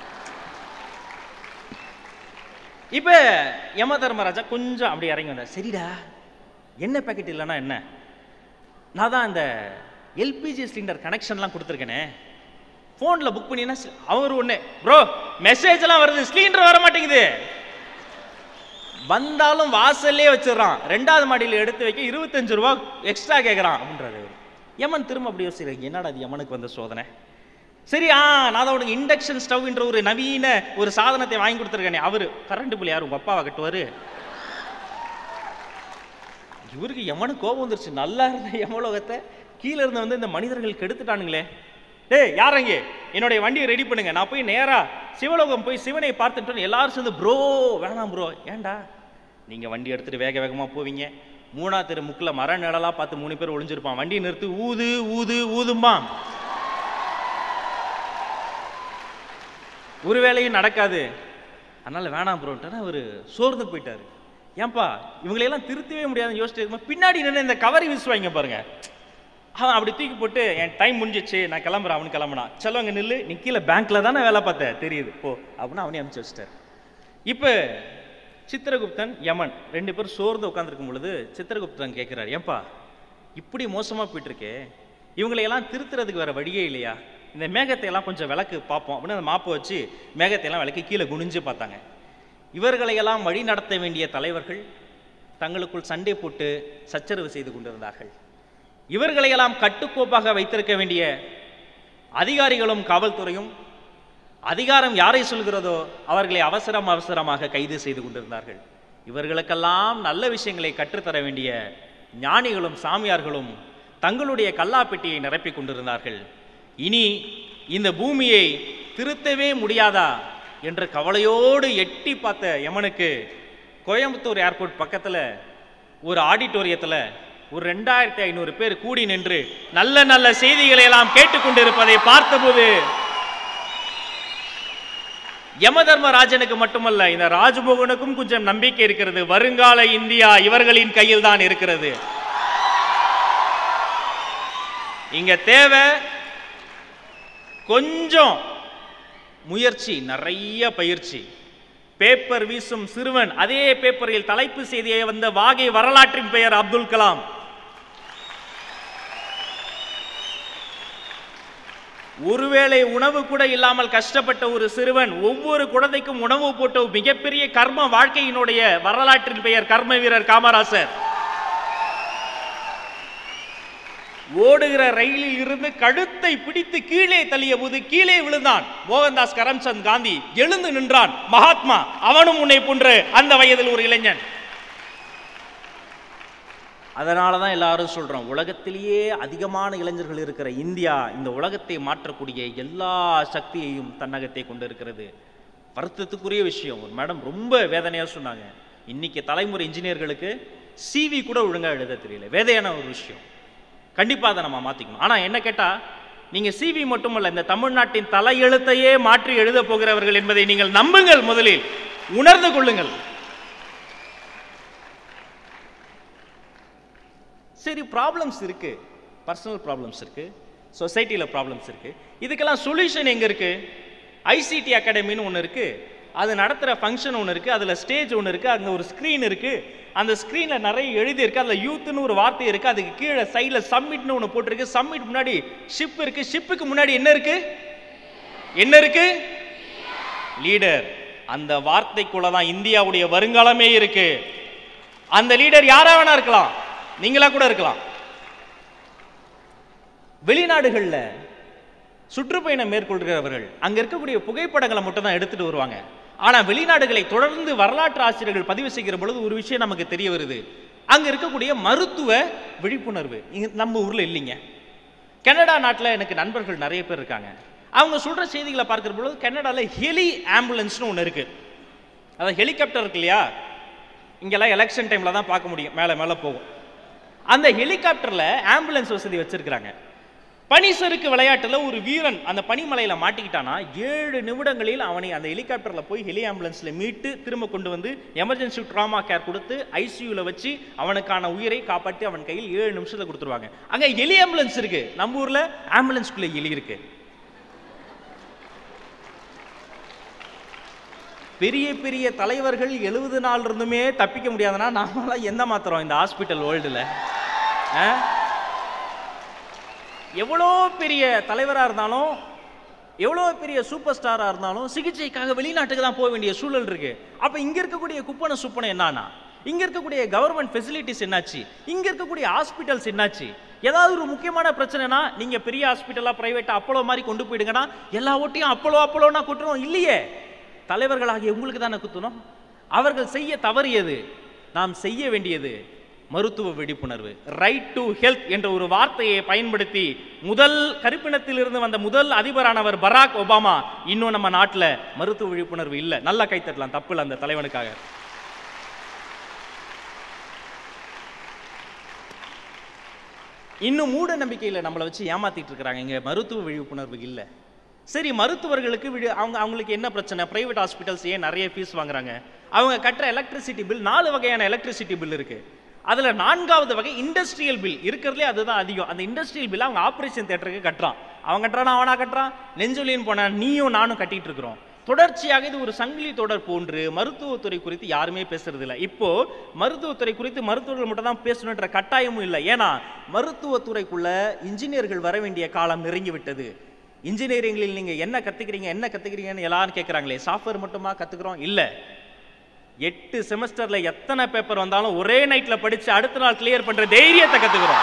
இப்ப யம தர்மராஜா கொஞ்சம் அப்படி இறங்கி வந்தார் சரிடா எண்ணெய் பாக்கெட் இல்லைன்னா என்ன நான் தான் இந்த எல்பிஜி சிலிண்டர் கனெக்ஷன்லாம் கொடுத்துருக்கேனே ஃபோனில் புக் பண்ணினா அவர் ஒன்று ப்ரோ மெசேஜ் எல்லாம் வருது சிலிண்டர் வர மாட்டேங்குது வந்தாலும் வாசல்லே வச்சிடறான் ரெண்டாவது மாடியில் எடுத்து வைக்க இருபத்தஞ்சு ரூபா எக்ஸ்ட்ரா கேட்குறான் அப்படின்றாரு அவரு. யமன் திரும்ப அப்படி யோசிக்கிறாரு என்னடா அது யமனுக்கு வந்த சோதனை சரி ஆ நான் தான் உனக்கு இண்டக்ஷன் ஸ்டவ்ன்ற ஒரு நவீன ஒரு சாதனத்தை வாங்கி கொடுத்துருக்கேனே அவரு கரண்ட் பில் யார் உங்க அப்பாவை கட்டுவாரு இவருக்கு யமனு கோபம் வந்துருச்சு நல்லா இருந்த யமலோகத்தை கீழே இருந்து வந்து இந்த மனிதர்கள் கெடுத்துட்டானுங்களே டேய் யாரங்க என்னுடைய வண்டியை ரெடி பண்ணுங்க நான் போய் நேரா சிவலோகம் போய் சிவனை பார்த்துட்டு வந்து எல்லாரும் சேர்ந்து ப்ரோ வேணாம் ப்ரோ ஏன்டா நீங்க வண்டி எடுத்துட்டு வேக வேகமா போவீங்க மூணா தெரு முக்கில் மர நிழலா பார்த்து மூணு பேர் ஒளிஞ்சிருப்பான் வண்டியை நிறுத்து ஊது ஊது ஊதும்பான் ஒரு வேலையும் நடக்காது அதனால வேணாம் ப்ரோன்ட்டு அவர் சோர்ந்து போயிட்டாரு ஏன்பா இவங்களையெல்லாம் திருத்தவே முடியாதுன்னு யோசிச்சு இருக்கும்போது பின்னாடி நின்று இந்த கவரி வீசுவாங்க பாருங்க அவன் அப்படி தூக்கி போட்டு என் டைம் முடிஞ்சிச்சு நான் கிளம்புறேன் அவனு கிளம்புனான் செல்லம் அங்கே நில்லு நீ கீழே பேங்க்ல தானே வேலை பார்த்த தெரியுது போ அப்படின்னு அவனே அனுப்பிச்சு வச்சிட்டாரு இப்போ சித்திரகுப்தன் யமன் ரெண்டு பேரும் சோர்ந்து உட்காந்துருக்கும் பொழுது சித்திரகுப்தன் கேட்குறாரு ஏன்பா இப்படி மோசமாக போயிட்டு இருக்கே இவங்களையெல்லாம் திருத்துறதுக்கு வேற வழியே இல்லையா இந்த மேகத்தை எல்லாம் கொஞ்சம் விளக்கு பார்ப்போம் அப்படின்னு அந்த மாப்பை வச்சு மேகத்தை எல்லாம் விளக்கி கீழே குனிஞ்சு பார்த்தாங்க இவர்களையெல்லாம் வழி நடத்த வேண்டிய தலைவர்கள் தங்களுக்குள் சண்டை போட்டு சச்சரவு செய்து கொண்டிருந்தார்கள் இவர்களையெல்லாம் கட்டுக்கோப்பாக வைத்திருக்க வேண்டிய அதிகாரிகளும் காவல்துறையும் அதிகாரம் யாரை சொல்கிறதோ அவர்களை அவசரம் அவசரமாக கைது செய்து கொண்டிருந்தார்கள் இவர்களுக்கெல்லாம் நல்ல விஷயங்களை கற்றுத்தர வேண்டிய ஞானிகளும் சாமியார்களும் தங்களுடைய கல்லாப்பெட்டியை நிரப்பிக் கொண்டிருந்தார்கள் இனி இந்த பூமியை திருத்தவே முடியாதா என்ற கவலையோடு எட்டி பார்த்த யமனுக்கு கோயம்புத்தூர் ஏர்போர்ட் பக்கத்தில் ஒரு ஆடிட்டோரியத்தில் ஒரு ரெண்டாயிரத்தி ஐநூறு பேர் கூடி நின்று நல்ல நல்ல செய்திகளை எல்லாம் கேட்டுக்கொண்டிருப்பதை பார்த்தபோது யமதர்மராஜனுக்கு மட்டுமல்ல இந்த ராஜமோகனுக்கும் கொஞ்சம் நம்பிக்கை இருக்கிறது வருங்கால இந்தியா இவர்களின் கையில் தான் இருக்கிறது இங்க தேவை கொஞ்சம் முயற்சி நிறைய பயிற்சி பேப்பர் வீசும் சிறுவன் அதே பேப்பரில் தலைப்பு செய்தியை வந்த வாகை வரலாற்றின் பெயர் அப்துல் கலாம் ஒருவேளை உணவு கூட இல்லாமல் கஷ்டப்பட்ட ஒரு சிறுவன் ஒவ்வொரு குழந்தைக்கும் உணவு போட்ட மிகப்பெரிய கர்ம வாழ்க்கையினுடைய வரலாற்றின் பெயர் கர்ம வீரர் காமராசர் ஓடுகிற ரயிலில் இருந்து கழுத்தை பிடித்து கீழே தள்ளிய போது கீழே விழுந்தான் மோகன்தாஸ் கரம்சந்த் காந்தி எழுந்து நின்றான் மகாத்மா அவனும் உன்னை போன்று அந்த வயதில் ஒரு இளைஞன் அதனால தான் எல்லாரும் சொல்றோம் உலகத்திலேயே அதிகமான இளைஞர்கள் இருக்கிற இந்தியா இந்த உலகத்தை மாற்றக்கூடிய எல்லா சக்தியையும் தன்னகத்தை கொண்டு இருக்கிறது வருத்தத்துக்குரிய விஷயம் ஒரு மேடம் ரொம்ப வேதனையா சொன்னாங்க இன்னைக்கு தலைமுறை இன்ஜினியர்களுக்கு சிவி கூட ஒழுங்கா எழுத தெரியல வேதையான ஒரு விஷயம் கண்டிப்பா அதை நம்ம மாத்திக்கணும் ஆனா என்ன கேட்டா நீங்க சிவி மட்டுமல்ல இந்த தமிழ்நாட்டின் தலையெழுத்தையே மாற்றி எழுத போகிறவர்கள் என்பதை நீங்கள் நம்புங்கள் முதலில் உணர்ந்து கொள்ளுங்கள் சரி ப்ராப்ளம்ஸ் இருக்கு பர்சனல் ப்ராப்ளம்ஸ் இருக்கு சொசைட்டியில் ப்ராப்ளம்ஸ் இருக்கு இதுக்கெல்லாம் சொல்யூஷன் எங்க இருக்கு ஐசிடி அகாடமின்னு ஒன்று இருக்கு அது நடத்துகிற ஃபங்க்ஷன் ஒன்று இருக்கு அதில் ஸ்டேஜ் ஒன்று இருக்கு அங்கே ஒரு ஸ்க்ரீன் இருக்கு அந்த ஸ்க்ரீனில் நிறைய எழுதி இருக்கு அதில் யூத்னு ஒரு வார்த்தை இருக்கு அதுக்கு கீழே சைடில் சப்மிட்னு ஒன்று போட்டிருக்கு சப்மிட் முன்னாடி ஷிப் இருக்கு ஷிப்புக்கு முன்னாடி என்ன இருக்கு என்ன இருக்கு லீடர் அந்த வார்த்தைக்குள்ள தான் இந்தியாவுடைய வருங்காலமே இருக்கு அந்த லீடர் யாரா வேணா இருக்கலாம் நீங்களா கூட இருக்கலாம் வெளிநாடுகள்ல சுற்றுப்பயணம் மேற்கொள்கிறவர்கள் அங்க இருக்கக்கூடிய புகைப்படங்களை மட்டும் தான் எடுத்துட்டு வருவாங்க ஆனா வெளிநாடுகளை தொடர்ந்து வரலாற்று ஆசிரியர்கள் பதிவு செய்கிற பொழுது ஒரு விஷயம் நமக்கு தெரிய வருது அங்க இருக்கக்கூடிய மருத்துவ விழிப்புணர்வு இங்க நம்ம ஊர்ல இல்லைங்க கனடா நாட்டில் எனக்கு நண்பர்கள் நிறைய பேர் இருக்காங்க அவங்க சொல்ற செய்திகளை பார்க்கிற பொழுது கனடாவில் ஹெலி ஆம்புலன்ஸ்னு ஒன்று இருக்கு அதாவது ஹெலிகாப்டர் இருக்கு இல்லையா இங்கெல்லாம் எலெக்ஷன் டைம்ல தான் பார்க்க முடியும் மேலே மேலே போகும் அந்த ஹெலிகாப்டர்ல ஆம்புலன்ஸ் வசதி வச்சிருக்கிறாங்க பனிசறுக்கு விளையாட்டுல ஒரு வீரன் அந்த பனிமலையில மாட்டிக்கிட்டானா ஏழு நிமிடங்களில் அவனை அந்த ஹெலிகாப்டர்ல போய் ஹெலி ஆம்புலன்ஸ்ல மீட்டு திரும்ப கொண்டு வந்து எமர்ஜென்சி ட்ராமா கேர் கொடுத்து ஐசியூல வச்சு அவனுக்கான உயிரை காப்பாற்றி அவன் கையில் ஏழு நிமிஷத்துல கொடுத்துருவாங்க அங்க ஹெலி ஆம்புலன்ஸ் இருக்கு நம்ம ஊர்ல ஆம்புலன்ஸ்குள்ள எலி இருக்கு பெரிய பெரிய தலைவர்கள் எழுபது நாள் இருந்துமே தப்பிக்க முடியாதுன்னா நாமெல்லாம் எந்த மாத்திரம் இந்த ஹாஸ்பிட்டல் வேர்ல்டில் எவ்வளோ பெரிய தலைவராக இருந்தாலும் எவ்வளோ பெரிய சூப்பர் ஸ்டாராக இருந்தாலும் சிகிச்சைக்காக வெளிநாட்டுக்கு தான் போக வேண்டிய சூழல் இருக்கு அப்போ இங்கே இருக்கக்கூடிய குப்பனை சுப்பனை என்னன்னா இங்கே இருக்கக்கூடிய கவர்மெண்ட் ஃபெசிலிட்டிஸ் என்னாச்சு இங்கே இருக்கக்கூடிய ஹாஸ்பிட்டல்ஸ் என்னாச்சு ஏதாவது ஒரு முக்கியமான பிரச்சனைனா நீங்கள் பெரிய ஹாஸ்பிட்டலாக ப்ரைவேட்டாக அப்போலோ மாதிரி கொண்டு போயிடுங்கன்னா எல்லா ஓட்டையும் அப்போலோ அப்போலோனா குட்டுறோம் இல்லையே தலைவர்களாகிய உங்களுக்கு தானே குத்தணும் அவர்கள் செய்ய தவறியது நாம் செய்ய வேண்டியது மருத்துவ விழிப்புணர்வு ரைட் டு ஹெல்த் என்ற ஒரு வார்த்தையை பயன்படுத்தி முதல் கருப்பினத்திலிருந்து வந்த முதல் அதிபரானவர் பராக் ஒபாமா இன்னும் நம்ம நாட்டில் மருத்துவ விழிப்புணர்வு இல்லை நல்லா கைத்தட்டலாம் தப்பு இல்லை அந்த தலைவனுக்காக இன்னும் மூட நம்பிக்கையில் நம்மளை வச்சு ஏமாத்திட்டு இருக்கிறாங்க இங்கே மருத்துவ விழிப்புணர்வு இல்லை சரி மருத்துவர்களுக்கு விழு அவங்க அவங்களுக்கு என்ன பிரச்சனை பிரைவேட் ஹாஸ்பிட்டல்ஸ் ஏன் நிறைய ஃபீஸ் வாங்குறாங்க அவங்க கட்டுற எலக்ட்ரிசிட்டி பில் நாலு வகையான எலக்ட்ரிசிட்டி பில் இருக்கு அதில் நான்காவது வகை இண்டஸ்ட்ரியல் பில் இருக்கிறதுலே அதுதான் அதிகம் அந்த இண்டஸ்ட்ரியல் பில் அவங்க ஆப்ரேஷன் தேட்டருக்கு கட்டுறான் அவன் கட்டுறான் அவனா கட்டுறான் நெஞ்சொலின்னு போனா நீயும் நானும் கட்டிட்டு இருக்கிறோம் தொடர்ச்சியாக இது ஒரு சங்கிலி தொடர் போன்று மருத்துவத்துறை குறித்து யாருமே பேசுறது இல்லை இப்போ மருத்துவத்துறை குறித்து மருத்துவர்கள் மட்டும் தான் பேசணுன்ற கட்டாயமும் இல்லை ஏன்னா மருத்துவத்துறைக்குள்ள இன்ஜினியர்கள் வர வேண்டிய காலம் நெருங்கி விட்டது இன்ஜினியரிங்கில் நீங்க என்ன கத்துக்கிறீங்க என்ன கத்துக்கிறீங்கன்னு எல்லாரும் கேட்குறாங்களே சாஃப்ட்வேர் மட்டுமா கத்துக்கிறோம் இல்ல எட்டு செமஸ்டர்ல எத்தனை பேப்பர் வந்தாலும் ஒரே நைட்ல படிச்சு அடுத்த நாள் கிளியர் பண்ற தைரியத்தை கத்துக்கிறோம்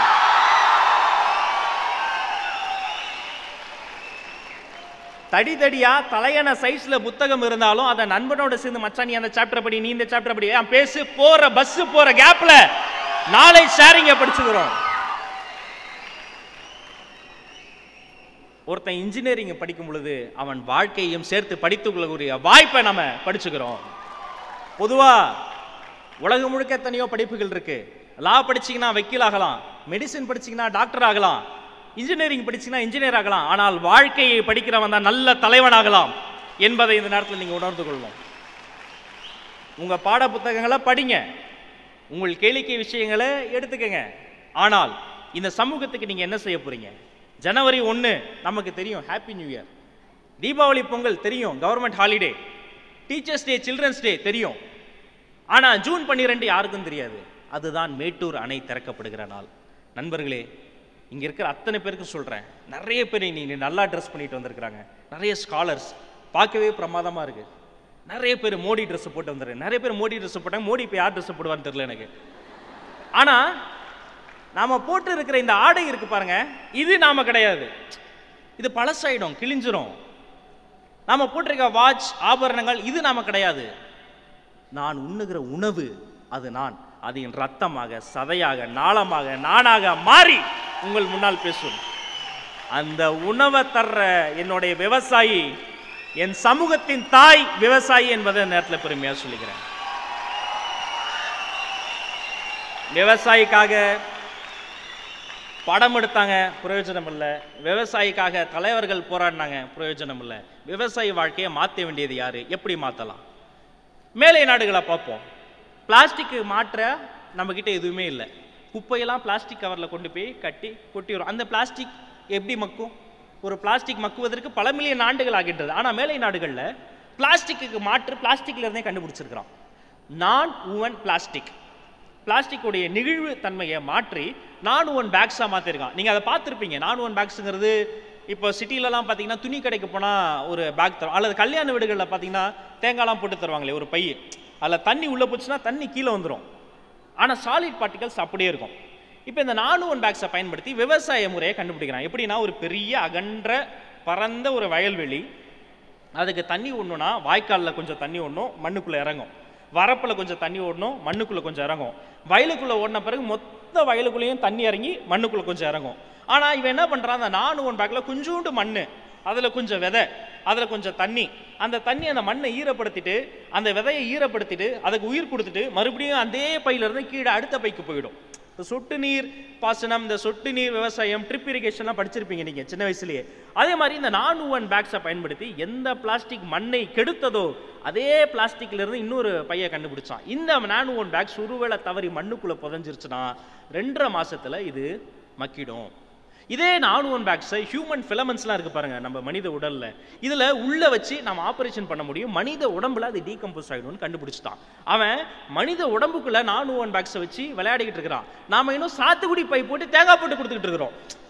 தடி தடியா தலையண சைஸ்ல புத்தகம் இருந்தாலும் அதை நண்பனோட சேர்ந்து மச்சான் நீ அந்த சாப்டர் படி நீ இந்த சாப்டர் படி ஏன் பேசு போற பஸ் போற கேப்ல நாலேஜ் ஷேரிங்க படிச்சுக்கிறோம் ஒருத்தன் இன்ஜினியரிங் படிக்கும் பொழுது அவன் வாழ்க்கையையும் சேர்த்து படித்துக் கொள்ளக்கூடிய வாய்ப்பை நம்ம படிச்சுக்கிறோம் பொதுவா உலகம் முழுக்க எத்தனையோ படிப்புகள் இருக்கு லா படிச்சீங்கன்னா வக்கீல் ஆகலாம் மெடிசின் படிச்சீங்கன்னா டாக்டர் ஆகலாம் இன்ஜினியரிங் படிச்சீங்கன்னா இன்ஜினியர் ஆகலாம் ஆனால் வாழ்க்கையை படிக்கிறவன் தான் நல்ல தலைவன் ஆகலாம் என்பதை இந்த நேரத்தில் நீங்க உணர்ந்து கொள்ளணும் உங்க பாட புத்தகங்களை படிங்க உங்கள் கேளிக்கை விஷயங்களை எடுத்துக்கங்க ஆனால் இந்த சமூகத்துக்கு நீங்க என்ன செய்ய போறீங்க ஜனவரி ஒன்று நமக்கு தெரியும் happy new year Deepavali Pongal தெரியும் government holiday teachers day children's day தெரியும் ஆனா ஜூன் பன்னிரெண்டு யாருக்கும் தெரியாது அதுதான் மேட்டூர் அணை திறக்கப்படுகிற நாள் நண்பர்களே இங்க இருக்கிற அத்தனை பேருக்கு சொல்றேன் நிறைய பேர் நீங்க நல்லா ட்ரெஸ் பண்ணிட்டு வந்திருக்கிறாங்க நிறைய ஸ்காலர்ஸ் பார்க்கவே பிரமாதமா இருக்கு நிறைய பேர் மோடி ட்ரெஸ் போட்டு வந்துருக்காங்க நிறைய பேர் மோடி ட்ரெஸ் போட்டாங்க மோடி இப்போ யார் ட்ரெஸ் போடுவான்னு தெரியல எனக்கு ஆனா நாம போட்டு இருக்கிற இந்த ஆடை இருக்கு பாருங்க இது நாம கிடையாது இது பழசாயிடும் கிழிஞ்சிரும் நாம போட்டிருக்க வாட்ச் ஆபரணங்கள் இது நாம கிடையாது நான் உண்ணுகிற உணவு அது நான் அது என் ரத்தமாக சதையாக நாளமாக நானாக மாறி உங்கள் முன்னால் பேசும் அந்த உணவை தர்ற என்னுடைய விவசாயி என் சமூகத்தின் தாய் விவசாயி என்பதை இந்த நேரத்தில் பெருமையா சொல்லிக்கிறேன் விவசாயிக்காக படம் எடுத்தாங்க பிரயோஜனம் இல்லை விவசாயிக்காக தலைவர்கள் போராடினாங்க பிரயோஜனம் இல்லை விவசாய வாழ்க்கையை மாற்ற வேண்டியது யாரு எப்படி மாற்றலாம் மேலை நாடுகளை பார்ப்போம் பிளாஸ்டிக் மாற்ற நம்மக்கிட்ட எதுவுமே இல்லை குப்பையெல்லாம் பிளாஸ்டிக் கவரில் கொண்டு போய் கட்டி கொட்டி வரும் அந்த பிளாஸ்டிக் எப்படி மக்கும் ஒரு பிளாஸ்டிக் மக்குவதற்கு பல மில்லியன் ஆண்டுகள் ஆகின்றது ஆனால் மேலை நாடுகளில் பிளாஸ்டிக்கு மாற்று பிளாஸ்டிக்ல இருந்தே கண்டுபிடிச்சிருக்கிறோம் நான் உவன் பிளாஸ்டிக் பிளாஸ்டிக்குடைய நெகிழ்வு தன்மையை மாற்றி நான் ஒன் பேக்ஸாக மாற்றிருக்கான் நீங்கள் அதை பார்த்துருப்பீங்க நான் ஒன் பேக்ஸுங்கிறது இப்போ சிட்டிலலாம் பார்த்தீங்கன்னா துணி கடைக்கு போனால் ஒரு பேக் தரும் அல்லது கல்யாண வீடுகளில் பார்த்தீங்கன்னா தேங்காய்லாம் போட்டு தருவாங்களே ஒரு பை அதில் தண்ணி உள்ளே போச்சுன்னா தண்ணி கீழே வந்துடும் ஆனால் சாலிட் பார்ட்டிகல்ஸ் அப்படியே இருக்கும் இப்போ இந்த நானு ஒன் பேக்ஸை பயன்படுத்தி விவசாய முறையை கண்டுபிடிக்கிறான் எப்படின்னா ஒரு பெரிய அகன்ற பரந்த ஒரு வயல்வெளி அதுக்கு தண்ணி ஒண்ணுனா வாய்க்காலில் கொஞ்சம் தண்ணி ஓடணும் மண்ணுக்குள்ளே இறங்கும் வரப்பில் கொஞ்சம் தண்ணி ஓடணும் மண்ணுக்குள்ளே கொஞ்சம் இறங்கும் வயலுக்குள்ளே ஓடின பிறகு மொத்த வயலுக்குள்ளேயும் தண்ணி இறங்கி மண்ணுக்குள்ளே கொஞ்சம் இறங்கும் ஆனால் இவன் என்ன பண்ணுறான் அந்த நானு ஒன் பேக்கில் கொஞ்சோண்டு மண் அதில் கொஞ்சம் விதை அதில் கொஞ்சம் தண்ணி அந்த தண்ணி அந்த மண்ணை ஈரப்படுத்திட்டு அந்த விதையை ஈரப்படுத்திட்டு அதுக்கு உயிர் கொடுத்துட்டு மறுபடியும் அதே பையிலிருந்து கீழே அடுத்த பைக்கு போயிடும் இந்த சொட்டு நீர் பாசனம் இந்த சொட்டு நீர் விவசாயம் ட்ரிப் இரிகேஷன்லாம் படிச்சிருப்பீங்க நீங்கள் சின்ன வயசுலயே அதே மாதிரி இந்த நான் ஒன் பேக்ஸை பயன்படுத்தி எந்த பிளாஸ்டிக் மண்ணை கெடுத்ததோ அதே பிளாஸ்டிக்ல இருந்து இன்னொரு பையை கண்டுபிடிச்சான் இந்த நானு ஒன் பேக்ஸ் ஒருவேளை தவறி மண்ணுக்குள்ள புதஞ்சிருச்சுன்னா ரெண்டரை மாசத்துல இது மக்கிடும் இதே நானு ஒன் பேக்ஸை ஹியூமன் ஃபிலமெண்ட்ஸ்லாம் இருக்கு பாருங்க நம்ம மனித உடல்ல இதுல உள்ள வச்சு நம்ம ஆபரேஷன் பண்ண முடியும் மனித உடம்புல அது டீகம்போஸ் ஆகிடும்னு கண்டுபிடிச்சிட்டான் அவன் மனித உடம்புக்குள்ள நானு ஒன் பேக்ஸை வச்சு விளையாடிக்கிட்டு இருக்கிறான் நாம இன்னும் சாத்துக்குடி பை போட்டு தேங்காய் போட்டு கொடுத்துக்கிட்டு இருக்கிறோம்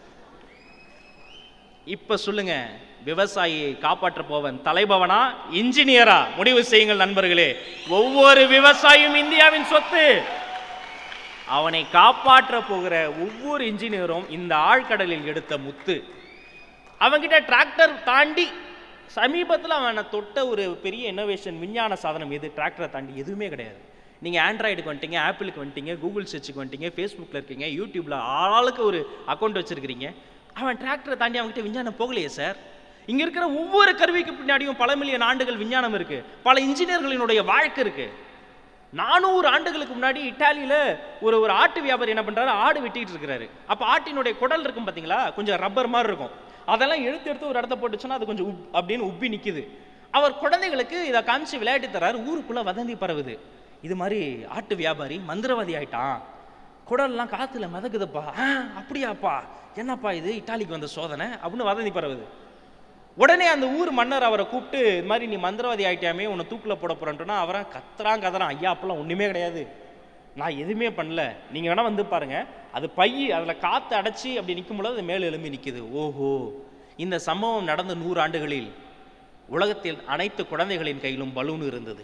இப்ப சொல்லுங்க விவசாயியை காப்பாற்ற போவன் தலைபவனா இன்ஜினியரா முடிவு செய்யுங்கள் நண்பர்களே ஒவ்வொரு விவசாயியும் இந்தியாவின் சொத்து அவனை காப்பாற்ற போகிற ஒவ்வொரு இன்ஜினியரும் இந்த ஆழ்கடலில் எடுத்த முத்து அவன்கிட்ட டிராக்டர் தாண்டி சமீபத்தில் அவனை தொட்ட ஒரு பெரிய இன்னோவேஷன் விஞ்ஞான சாதனம் எது டிராக்டரை தாண்டி எதுவுமே கிடையாது நீங்கள் ஆண்ட்ராய்டுக்கு வந்துட்டீங்க ஆப்பிளுக்கு வந்துட்டீங்க கூகுள் சர்ச்சுக்கு வந்துட்டீங்க ஃபேஸ்புக்கில் இருக்கீங்க யூடியூப்பில் ஆளுக்கு ஒரு அக்கௌண்ட் வச்சிருக்கிறீங்க அவன் டிராக்டரை தாண்டி அவன்கிட்ட விஞ்ஞானம் போகலையே சார் இங்கே இருக்கிற ஒவ்வொரு கருவிக்கு பின்னாடியும் பல மில்லியன் ஆண்டுகள் விஞ்ஞானம் இருக்கு பல இன்ஜினியர்களினுடைய வாழ்க்கை இருக்கு நானூறு ஆண்டுகளுக்கு முன்னாடி இட்டாலியில ஒரு ஒரு ஆட்டு வியாபாரி என்ன பண்றாரு ஆடு வெட்டிட்டு இருக்கிறாரு அப்ப ஆட்டினுடைய குடல் இருக்கும் பாத்தீங்களா கொஞ்சம் ரப்பர் மாதிரி இருக்கும் அதெல்லாம் எடுத்து எடுத்து ஒரு இடத்த போட்டுச்சுன்னா அது கொஞ்சம் உப் அப்படின்னு உப்பி நிக்குது அவர் குழந்தைகளுக்கு இதை காமிச்சு விளையாட்டு தர்றாரு ஊருக்குள்ள வதந்தி பரவுது இது மாதிரி ஆட்டு வியாபாரி மந்திரவாதி ஆயிட்டான் குடல்லாம் காத்துல மிதக்குதுப்பா ஆ, அப்படியாப்பா என்னப்பா இது இட்டாலிக்கு வந்த சோதனை அப்படின்னு வதந்தி பரவுது உடனே அந்த ஊர் மன்னர் அவரை கூப்பிட்டு இது மாதிரி நீ மந்திரவாதி ஆயிட்டியாமே உன்னை தூக்கில் போட போறேன்ட்டுனா அவரை கத்துறான் கதறான் ஐயா அப்பெல்லாம் ஒண்ணுமே கிடையாது நான் எதுவுமே பண்ணல நீங்க வேணா வந்து பாருங்க அது பை அதுல காத்து அடைச்சி அப்படி நிற்கும் பொழுது அது மேல எழும்பி நிக்குது ஓஹோ இந்த சம்பவம் நடந்த நூறு ஆண்டுகளில் உலகத்தில் அனைத்து குழந்தைகளின் கையிலும் பலூன் இருந்தது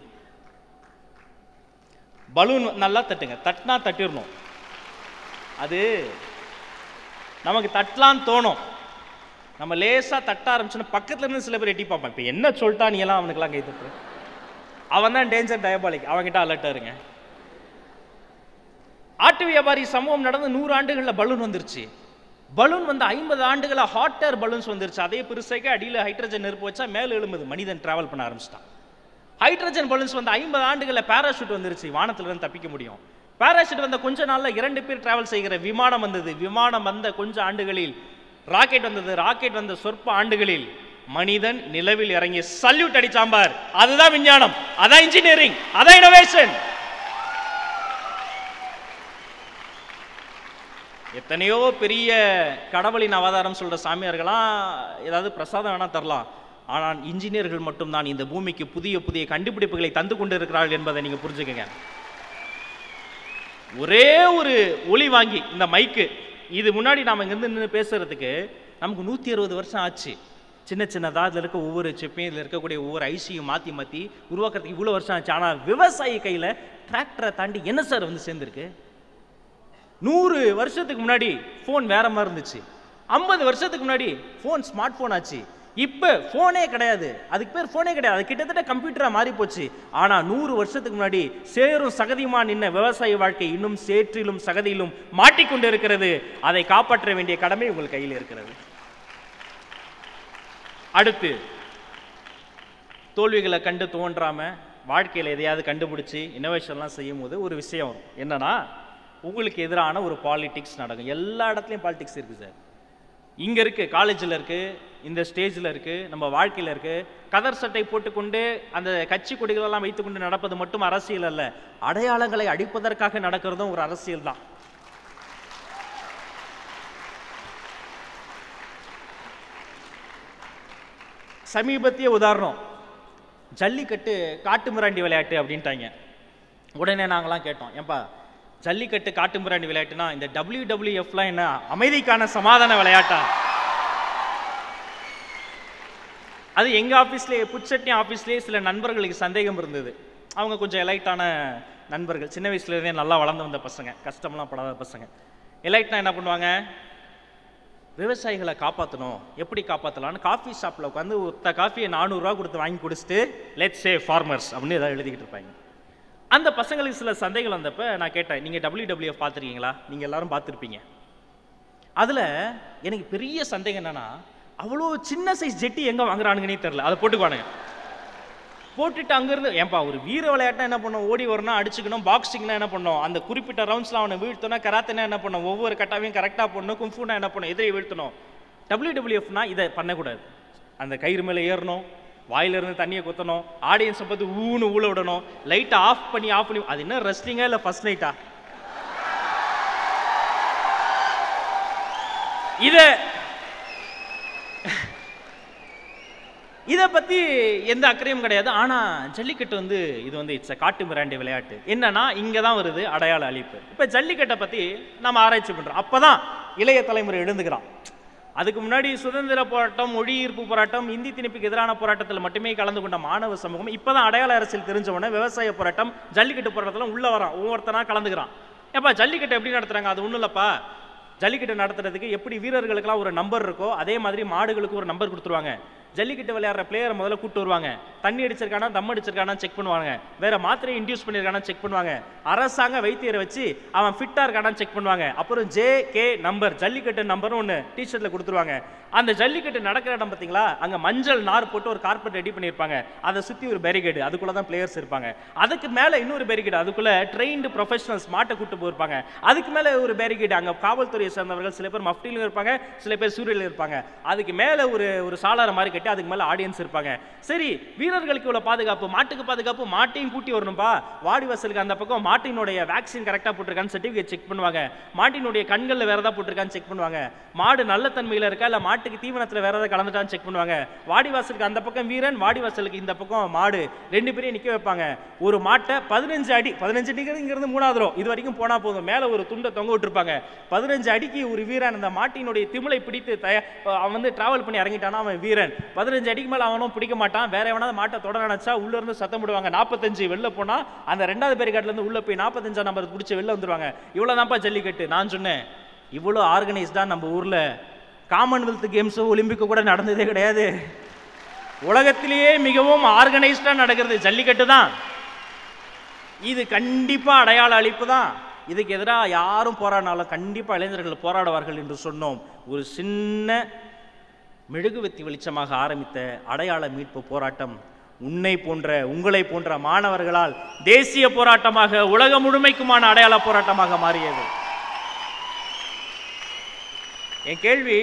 பலூன் நல்லா தட்டுங்க தட்டினா தட்டிடணும் அது நமக்கு தட்டலான்னு தோணும் நம்ம லேசா தட்ட ஆரம்பிச்சோன்னா பக்கத்துல இருந்து சில பேர் எட்டி பார்ப்பான் இப்போ என்ன சொல்லிட்டா நீ எல்லாம் அவனுக்கெல்லாம் கை தட்டு அவன் தான் டேஞ்சர் டயபாலிக் அவன்கிட்ட அலர்ட்டா இருங்க ஆட்டு வியாபாரி சம்பவம் நடந்து நூறு ஆண்டுகளில் பலூன் வந்துருச்சு பலூன் வந்து ஐம்பது ஆண்டுகளா ஹாட் ஏர் பலூன்ஸ் வந்துருச்சு அதே பெருசாக அடியில் ஹைட்ரஜன் நெருப்பு வச்சா மேலே எழும்புது மனிதன் டிராவல் பண்ண ஆரம்பிச்சிட்டான் ஹைட்ரஜன் பலூன்ஸ் வந்து ஐம்பது ஆண்டுகளில் பேராஷூட் வந்துருச்சு வானத்துல இருந்து தப்பிக்க முடியும் பேராஷூட் வந்த கொஞ்ச நாள்ல இரண்டு பேர் டிராவல் செய்கிற விமானம் வந்தது விமானம் வந்த கொஞ்ச ஆண்டுகளில் ராக்கெட் வந்தது ராக்கெட் வந்த சொற்ப ஆண்டுகளில் மனிதன் நிலவில் இறங்கி சல்யூட் அடிச்சாம்பார் அதுதான் விஞ்ஞானம் அதான் இன்ஜினியரிங் அதான் இனோவேஷன் எத்தனையோ பெரிய கடவுளின் அவதாரம் சொல்ற சாமியார்களாம் ஏதாவது பிரசாதம் வேணா தரலாம் ஆனால் இன்ஜினியர்கள் மட்டும்தான் இந்த பூமிக்கு புதிய புதிய கண்டுபிடிப்புகளை தந்து கொண்டிருக்கிறார்கள் என்பதை நீங்க புரிஞ்சுக்கங்க ஒரே ஒரு ஒளி வாங்கி இந்த மைக்கு இது முன்னாடி நாம இங்கிருந்து நின்று பேசுறதுக்கு நமக்கு நூற்றி அறுபது வருஷம் ஆச்சு சின்ன சின்னதாக இதில் இருக்க ஒவ்வொரு சிப்பையும் இதில் இருக்கக்கூடிய ஒவ்வொரு ஐசியும் மாற்றி மாற்றி உருவாக்குறதுக்கு இவ்வளோ வருஷம் ஆச்சு ஆனால் விவசாயி கையில் டிராக்டரை தாண்டி என்ன சார் வந்து சேர்ந்துருக்கு நூறு வருஷத்துக்கு முன்னாடி ஃபோன் வேற மாதிரி இருந்துச்சு ஐம்பது வருஷத்துக்கு முன்னாடி ஃபோன் ஸ்மார்ட் ஃபோன் ஆச்சு இப்போ ஃபோனே கிடையாது அதுக்கு பேர் ஃபோனே கிடையாது அது கிட்டத்தட்ட கம்ப்யூட்டராக மாறி போச்சு ஆனால் நூறு வருஷத்துக்கு முன்னாடி சேரும் சகதியுமா நின்ன விவசாய வாழ்க்கை இன்னும் சேற்றிலும் சகதியிலும் மாட்டிக்கொண்டு இருக்கிறது அதை காப்பாற்ற வேண்டிய கடமை உங்கள் கையில் இருக்கிறது அடுத்து தோல்விகளை கண்டு தோன்றாம வாழ்க்கையில் எதையாவது கண்டுபிடிச்சி இன்னோவேஷன்லாம் செய்யும் போது ஒரு விஷயம் வரும் என்னன்னா உங்களுக்கு எதிரான ஒரு பாலிடிக்ஸ் நடக்கும் எல்லா இடத்துலையும் பாலிடிக்ஸ் இருக்குது சார் இங்கே இருக்கு காலேஜில் இருக்கு இந்த ஸ்டேஜில் இருக்கு நம்ம வாழ்க்கையில் இருக்கு கதர் சட்டை போட்டுக்கொண்டு அந்த கட்சி கொடிகளெல்லாம் வைத்துக்கொண்டு நடப்பது மட்டும் அரசியல் அல்ல அடையாளங்களை அடிப்பதற்காக நடக்கிறதும் ஒரு அரசியல் தான் சமீபத்திய உதாரணம் ஜல்லிக்கட்டு காட்டு மிராண்டி விளையாட்டு அப்படின்ட்டாங்க உடனே நாங்களாம் கேட்டோம் ஏன்பா ஜல்லிக்கட்டு காட்டு மிராண்டி விளையாட்டுனா இந்த டபிள்யூ டபிள்யூஎஃப்லாம் என்ன அமைதிக்கான சமாதான விளையாட்டா அது எங்கள் ஆஃபீஸ்லேயே புச்சட்டி ஆஃபீஸ்லேயே சில நண்பர்களுக்கு சந்தேகம் இருந்தது அவங்க கொஞ்சம் எலைட்டான நண்பர்கள் சின்ன வயசுலேருந்தே நல்லா வளர்ந்து வந்த பசங்க கஷ்டம்லாம் படாத பசங்க எலைட்னா என்ன பண்ணுவாங்க விவசாயிகளை காப்பாற்றணும் எப்படி காப்பாற்றலாம்னு காஃபி ஷாப்பில் உட்காந்து ஒத்த காஃபியை நானூறுரூவா கொடுத்து வாங்கி குடிச்சிட்டு லெட் சே ஃபார்மர்ஸ் அப்படின்னு ஏதாவது எழுதிக்கிட்டு இருப்பாங்க அந்த பசங்களுக்கு சில சந்தைகள் வந்தப்ப நான் கேட்டேன் நீங்கள் டபிள்யூ டபிள்யூஎஃப் பார்த்துருக்கீங்களா நீங்கள் எல்லாரும் பார்த்துருப்பீங்க அதில் எனக்கு பெரிய சந்தேகம் என்னன்னா அவ்வளோ சின்ன சைஸ் ஜெட்டி எங்கே வாங்குறானுங்கன்னே தெரில அதை போட்டுக்குவானுங்க போட்டுட்டு அங்கேருந்து ஏன்பா ஒரு வீர விளையாட்டை என்ன பண்ணோம் ஓடி வரணும் அடிச்சுக்கணும் பாக்ஸிங்னா என்ன பண்ணோம் அந்த குறிப்பிட்ட ரவுண்ட்ஸில் அவனை வீழ்த்தணும் கராத்தனா என்ன பண்ணோம் ஒவ்வொரு கட்டாவையும் கரெக்டாக பண்ணணும் கும்ஃபூனா என்ன பண்ணணும் எதிரை வீழ்த்தணும் டபிள்யூ டபிள்யூஎஃப்னா இதை பண்ணக்கூடாது அந்த கயிறு மேலே ஏறணும் வாயில இருந்து தண்ணியை குத்தணும் ஆடியன்ஸை பார்த்து ஊன்னு ஊழ விடணும் லைட்டை ஆஃப் பண்ணி ஆஃப் பண்ணி அது என்ன ரெஸ்லிங்கா இல்லை ஃபர்ஸ்ட் நைட்டா இதை இதை பற்றி எந்த அக்கறையும் கிடையாது ஆனால் ஜல்லிக்கட்டு வந்து இது வந்து இட்ஸ் காட்டு மிராண்டி விளையாட்டு என்னன்னா இங்கே தான் வருது அடையாள அழிப்பு இப்போ ஜல்லிக்கட்டை பற்றி நம்ம ஆராய்ச்சி பண்ணுறோம் அப்போ தான் இளைய தலைமுறை எழுந்துக்கிறான் அதுக்கு முன்னாடி சுதந்திர போராட்டம் மொழி ஈர்ப்பு போராட்டம் இந்தி திணிப்புக்கு எதிரான போராட்டத்தில் மட்டுமே கலந்து கொண்ட மாணவ சமூகம் இப்போ தான் அடையாள அரசியல் தெரிஞ்சவொடனே விவசாய போராட்டம் ஜல்லிக்கட்டு போராட்டத்தில் உள்ள வரான் ஒவ்வொருத்தனா கலந்துக்கிறான் ஏப்பா ஜல்லிக்கட்டு எப்படி நடத்துறாங்க அது ஒன்றும் இல்லைப்பா ஜல்லிக்கட்டு நடத்துறதுக்கு எப்படி வீரர்களுக்கெல்லாம் ஒரு நம்பர் இருக்கோ அதே மாதிரி மாடுகளுக்கு ஒரு நம்பர் கொடுத்துருவாங்க ஜல்லிக்கட்டு விளையாடுற பிளேயரை முதல்ல கூட்டு வருவாங்க தண்ணி அடிச்சிருக்கானா தம் அடிச்சிருக்கானா செக் பண்ணுவாங்க வேற மாத்திரை இன்டியூஸ் பண்ணியிருக்கானா செக் பண்ணுவாங்க அரசாங்க வைத்தியரை வச்சு அவன் ஃபிட்டா இருக்கானா செக் பண்ணுவாங்க அப்புறம் ஜே கே நம்பர் ஜல்லிக்கட்டு நம்பர்னு ஒன்று டிஷர்ட்ல கொடுத்துருவாங்க அந்த ஜல்லிக்கட்டு நடக்கிற இடம் பார்த்தீங்களா அங்க மஞ்சள் நார் போட்டு ஒரு கார்பெட் ரெடி பண்ணியிருப்பாங்க அதை சுத்தி ஒரு பேரிகேடு அதுக்குள்ள தான் பிளேயர்ஸ் இருப்பாங்க அதுக்கு மேல இன்னொரு பேரிகேடு அதுக்குள்ள ட்ரெயின்டு ப்ரொஃபஷனல்ஸ் மாட்டை கூட்டு போயிருப்பாங்க அதுக்கு மேல ஒரு பேரிகேடு அங்க காவல்துறையை சேர்ந்தவர்கள் சில பேர் மஃப்டிலும் இருப்பாங்க சில பேர் சூரியல இருப்பாங்க அதுக்கு மேல ஒரு ஒரு சாளார மாதிரி கட்டி அதுக்கு மேல ஆடியன்ஸ் இருப்பாங்க சரி வீரர்களுக்கு இவ்வளவு பாதுகாப்பு மாட்டுக்கு பாதுகாப்பு மாட்டையும் கூட்டி வரணும்பா வாடி வாசலுக்கு அந்த பக்கம் மாட்டினுடைய வேக்சின் கரெக்டா போட்டிருக்கான்னு சர்டிஃபிகேட் செக் பண்ணுவாங்க மாட்டினுடைய கண்கள்ல வேற ஏதாவது போட்டிருக்கான்னு செக் பண்ணுவாங்க மாடு நல்ல தன்மையில இருக்கா இல்ல மாட்டுக்கு தீவனத்துல வேற ஏதாவது கலந்துட்டான்னு செக் பண்ணுவாங்க வாடி வாசலுக்கு அந்த பக்கம் வீரன் வாடி வாசலுக்கு இந்த பக்கம் மாடு ரெண்டு பேரையும் நிக்க வைப்பாங்க ஒரு மாட்டை பதினஞ்சு அடி பதினஞ்சு அடிங்கிறது மூணாவது row. இது வரைக்கும் போனா போதும் மேல ஒரு துண்டை தொங்க விட்டுருப்பாங்க பதினஞ்சு அடிக்கு ஒரு வீரன் அந்த மாட்டினுடைய திமிலை பிடித்து தய அவன் வந்து டிராவல் பண்ணி இறங்கிட்டானா அவன் வீரன் பதினஞ்சு அடிக்கு மேல அவனும் பிடிக்க மாட்டான் வேற எவனாவது மாட்டை தொட நினைச்சா உள்ள இருந்து சத்தம் விடுவாங்க நாற்பத்தஞ்சு வெளில போனா அந்த ரெண்டாவது பேரிகாட்ல இருந்து உள்ள போய் நாற்பத்தஞ்சாம் நம்பர் பிடிச்சி வெளில வந்துருவாங்க இவ்வளவுதான்ப்பா ஜல்லிக்கட்டு நான் சொன்னேன் இவ்வளோ ஆர்கனைஸ்டா நம்ம ஊர்ல காமன்வெல்த் கேம்ஸோ ஒலிம்பிக்கோ கூட நடந்ததே கிடையாது உலகத்திலேயே மிகவும் ஆர்கனைஸ்டா நடக்கிறது ஜல்லிக்கட்டு தான் இது கண்டிப்பா அடையாள அழிப்பு தான் இதுக்கு எதிராக யாரும் போராடினாலும் கண்டிப்பா இளைஞர்கள் போராடுவார்கள் என்று சொன்னோம் ஒரு சின்ன மெழுகுவத்தி வெளிச்சமாக ஆரம்பித்த அடையாள மீட்பு போராட்டம் உன்னை போன்ற உங்களை போன்ற மாணவர்களால் தேசிய போராட்டமாக உலகம் முழுமைக்குமான அடையாள போராட்டமாக மாறியது என் கேள்வி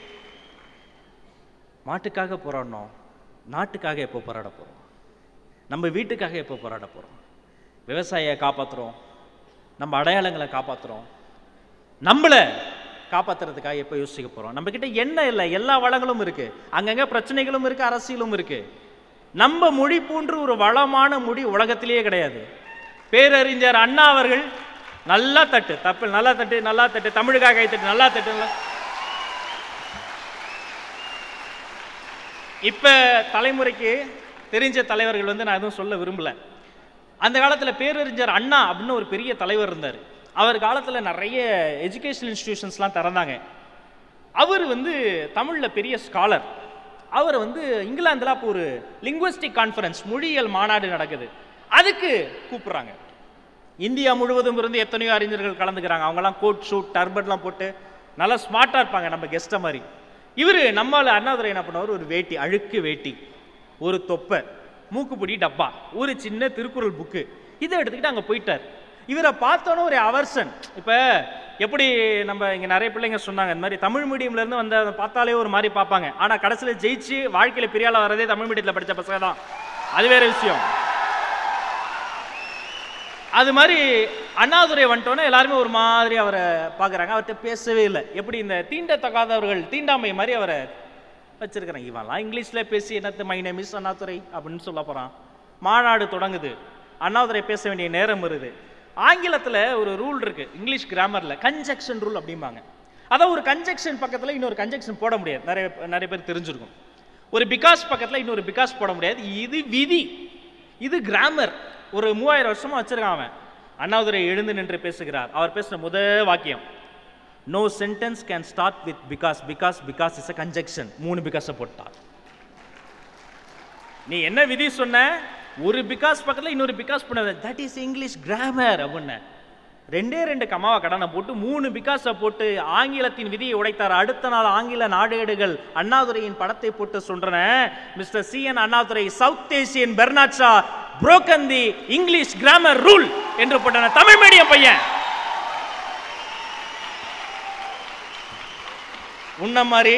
மாட்டுக்காக போராடணும் நாட்டுக்காக எப்போ போராட போறோம் நம்ம வீட்டுக்காக எப்போ போராட போறோம் விவசாயியை காப்பாத்துறோம் நம்ம அடையாளங்களை காப்பாத்துறோம் நம்மள காப்பாத்துறதுக்காக எப்போ யோசிக்க போறோம் நம்ம கிட்ட என்ன இல்லை எல்லா வளங்களும் இருக்கு அங்கங்க பிரச்சனைகளும் இருக்கு அரசியலும் இருக்கு நம்ம மொழி போன்று ஒரு வளமான மொழி உலகத்திலேயே கிடையாது பேரறிஞர் அண்ணா அவர்கள் நல்லா தட்டு தப்பு நல்லா தட்டு நல்லா தட்டு தமிழுக்காக கை தட்டு நல்லா தட்டு நல்லா இப்ப தலைமுறைக்கு தெரிஞ்ச தலைவர்கள் வந்து நான் எதுவும் சொல்ல விரும்பல அந்த காலத்துல பேரறிஞர் அண்ணா அப்படின்னு ஒரு பெரிய தலைவர் இருந்தார் அவர் காலத்துல நிறைய எஜுகேஷனல் இன்ஸ்டிடியூஷன்ஸ்லாம் திறந்தாங்க அவர் வந்து தமிழ்ல பெரிய ஸ்காலர் அவர் வந்து இங்கிலாந்துல அப்போ ஒரு லிங்குவஸ்டிக் கான்ஃபரன்ஸ் மொழியியல் மாநாடு நடக்குது அதுக்கு கூப்பிடுறாங்க இந்தியா முழுவதும் இருந்து எத்தனையோ அறிஞர்கள் கலந்துக்கிறாங்க அவங்கலாம் கோட் ஷூட் டர்பன்லாம் போட்டு நல்லா ஸ்மார்ட்டாக இருப்பாங்க நம்ம கெஸ்ட்டை மாதிரி இவர் நம்மால் அண்ணாதுரை என்ன பண்ணுவார் ஒரு வேட்டி அழுக்கு வேட்டி ஒரு தொப்பை மூக்குப்பிடி டப்பா ஒரு சின்ன திருக்குறள் புக்கு இதை எடுத்துக்கிட்டு அங்கே போயிட்டார் இவரை பார்த்தோன்னே ஒரு அவர்சன் இப்போ எப்படி நம்ம இங்கே நிறைய பிள்ளைங்க சொன்னாங்க இந்த மாதிரி தமிழ் மீடியம்ல இருந்து வந்த பார்த்தாலே ஒரு மாதிரி பார்ப்பாங்க ஆனால் கடைசியில் ஜெயிச்சு வாழ்க்கையில் பெரிய ஆளா வரதே தமிழ் மீடியத்தில் படித்த பசங்க தான் அது வேற விஷயம் அது மாதிரி அண்ணாதுரை வந்துட்டோன்னே எல்லாருமே ஒரு மாதிரி அவரை பார்க்குறாங்க அவர்கிட்ட பேசவே இல்லை எப்படி இந்த தீண்டத்தகாதவர்கள் தீண்டாமை மாதிரி அவரை வச்சிருக்கிறாங்க இவன்லாம் இங்கிலீஷில் பேசி என்னத்து மை நேம் இஸ் அண்ணாதுரை அப்படின்னு சொல்ல போகிறான் மாநாடு தொடங்குது அண்ணாதுரை பேச வேண்டிய நேரம் வருது ஆங்கிலத்தில் ஒரு ரூல் இருக்கு இங்கிலீஷ் கிராமரில் கன்ஜெக்ஷன் ரூல் அப்படிம்பாங்க அதான் ஒரு கன்ஜெக்ஷன் பக்கத்தில் இன்னொரு கன்ஜெக்ஷன் போட முடியாது நிறைய நிறைய பேர் தெரிஞ்சிருக்கும் ஒரு பிகாஸ் பக்கத்தில் இன்னொரு பிகாஸ் போட முடியாது இது விதி இது கிராமர் ஒரு மூவாயிரம் வருஷமா வச்சிருக்கான் அவன் அண்ணாதுரை எழுந்து நின்று பேசுகிறார் அவர் பேசின முத வாக்கியம் no sentence can start with because because because is a conjunction மூணு பிகாஸை போட்டார் நீ என்ன விதி சொன்ன ஒரு பிகாஸ் பக்கத்தில் இன்னொரு பிகாஸ் பண்ணாத தட் இஸ் இங்கிலீஷ் கிராமர் அப்படின்னு ரெண்டே ரெண்டு கமாவா கடனை போட்டு மூணு பிகாஸை போட்டு ஆங்கிலத்தின் விதியை உடைத்தார் அடுத்த நாள் ஆங்கில நாடேடுகள் அண்ணாதுரையின் படத்தை போட்டு சொல்றன mister C N Annadurai south Asian Bernard Shaw broken the English grammar rule என்று போட்டன தமிழ் மீடியம் பையன் உன்ன மாதிரி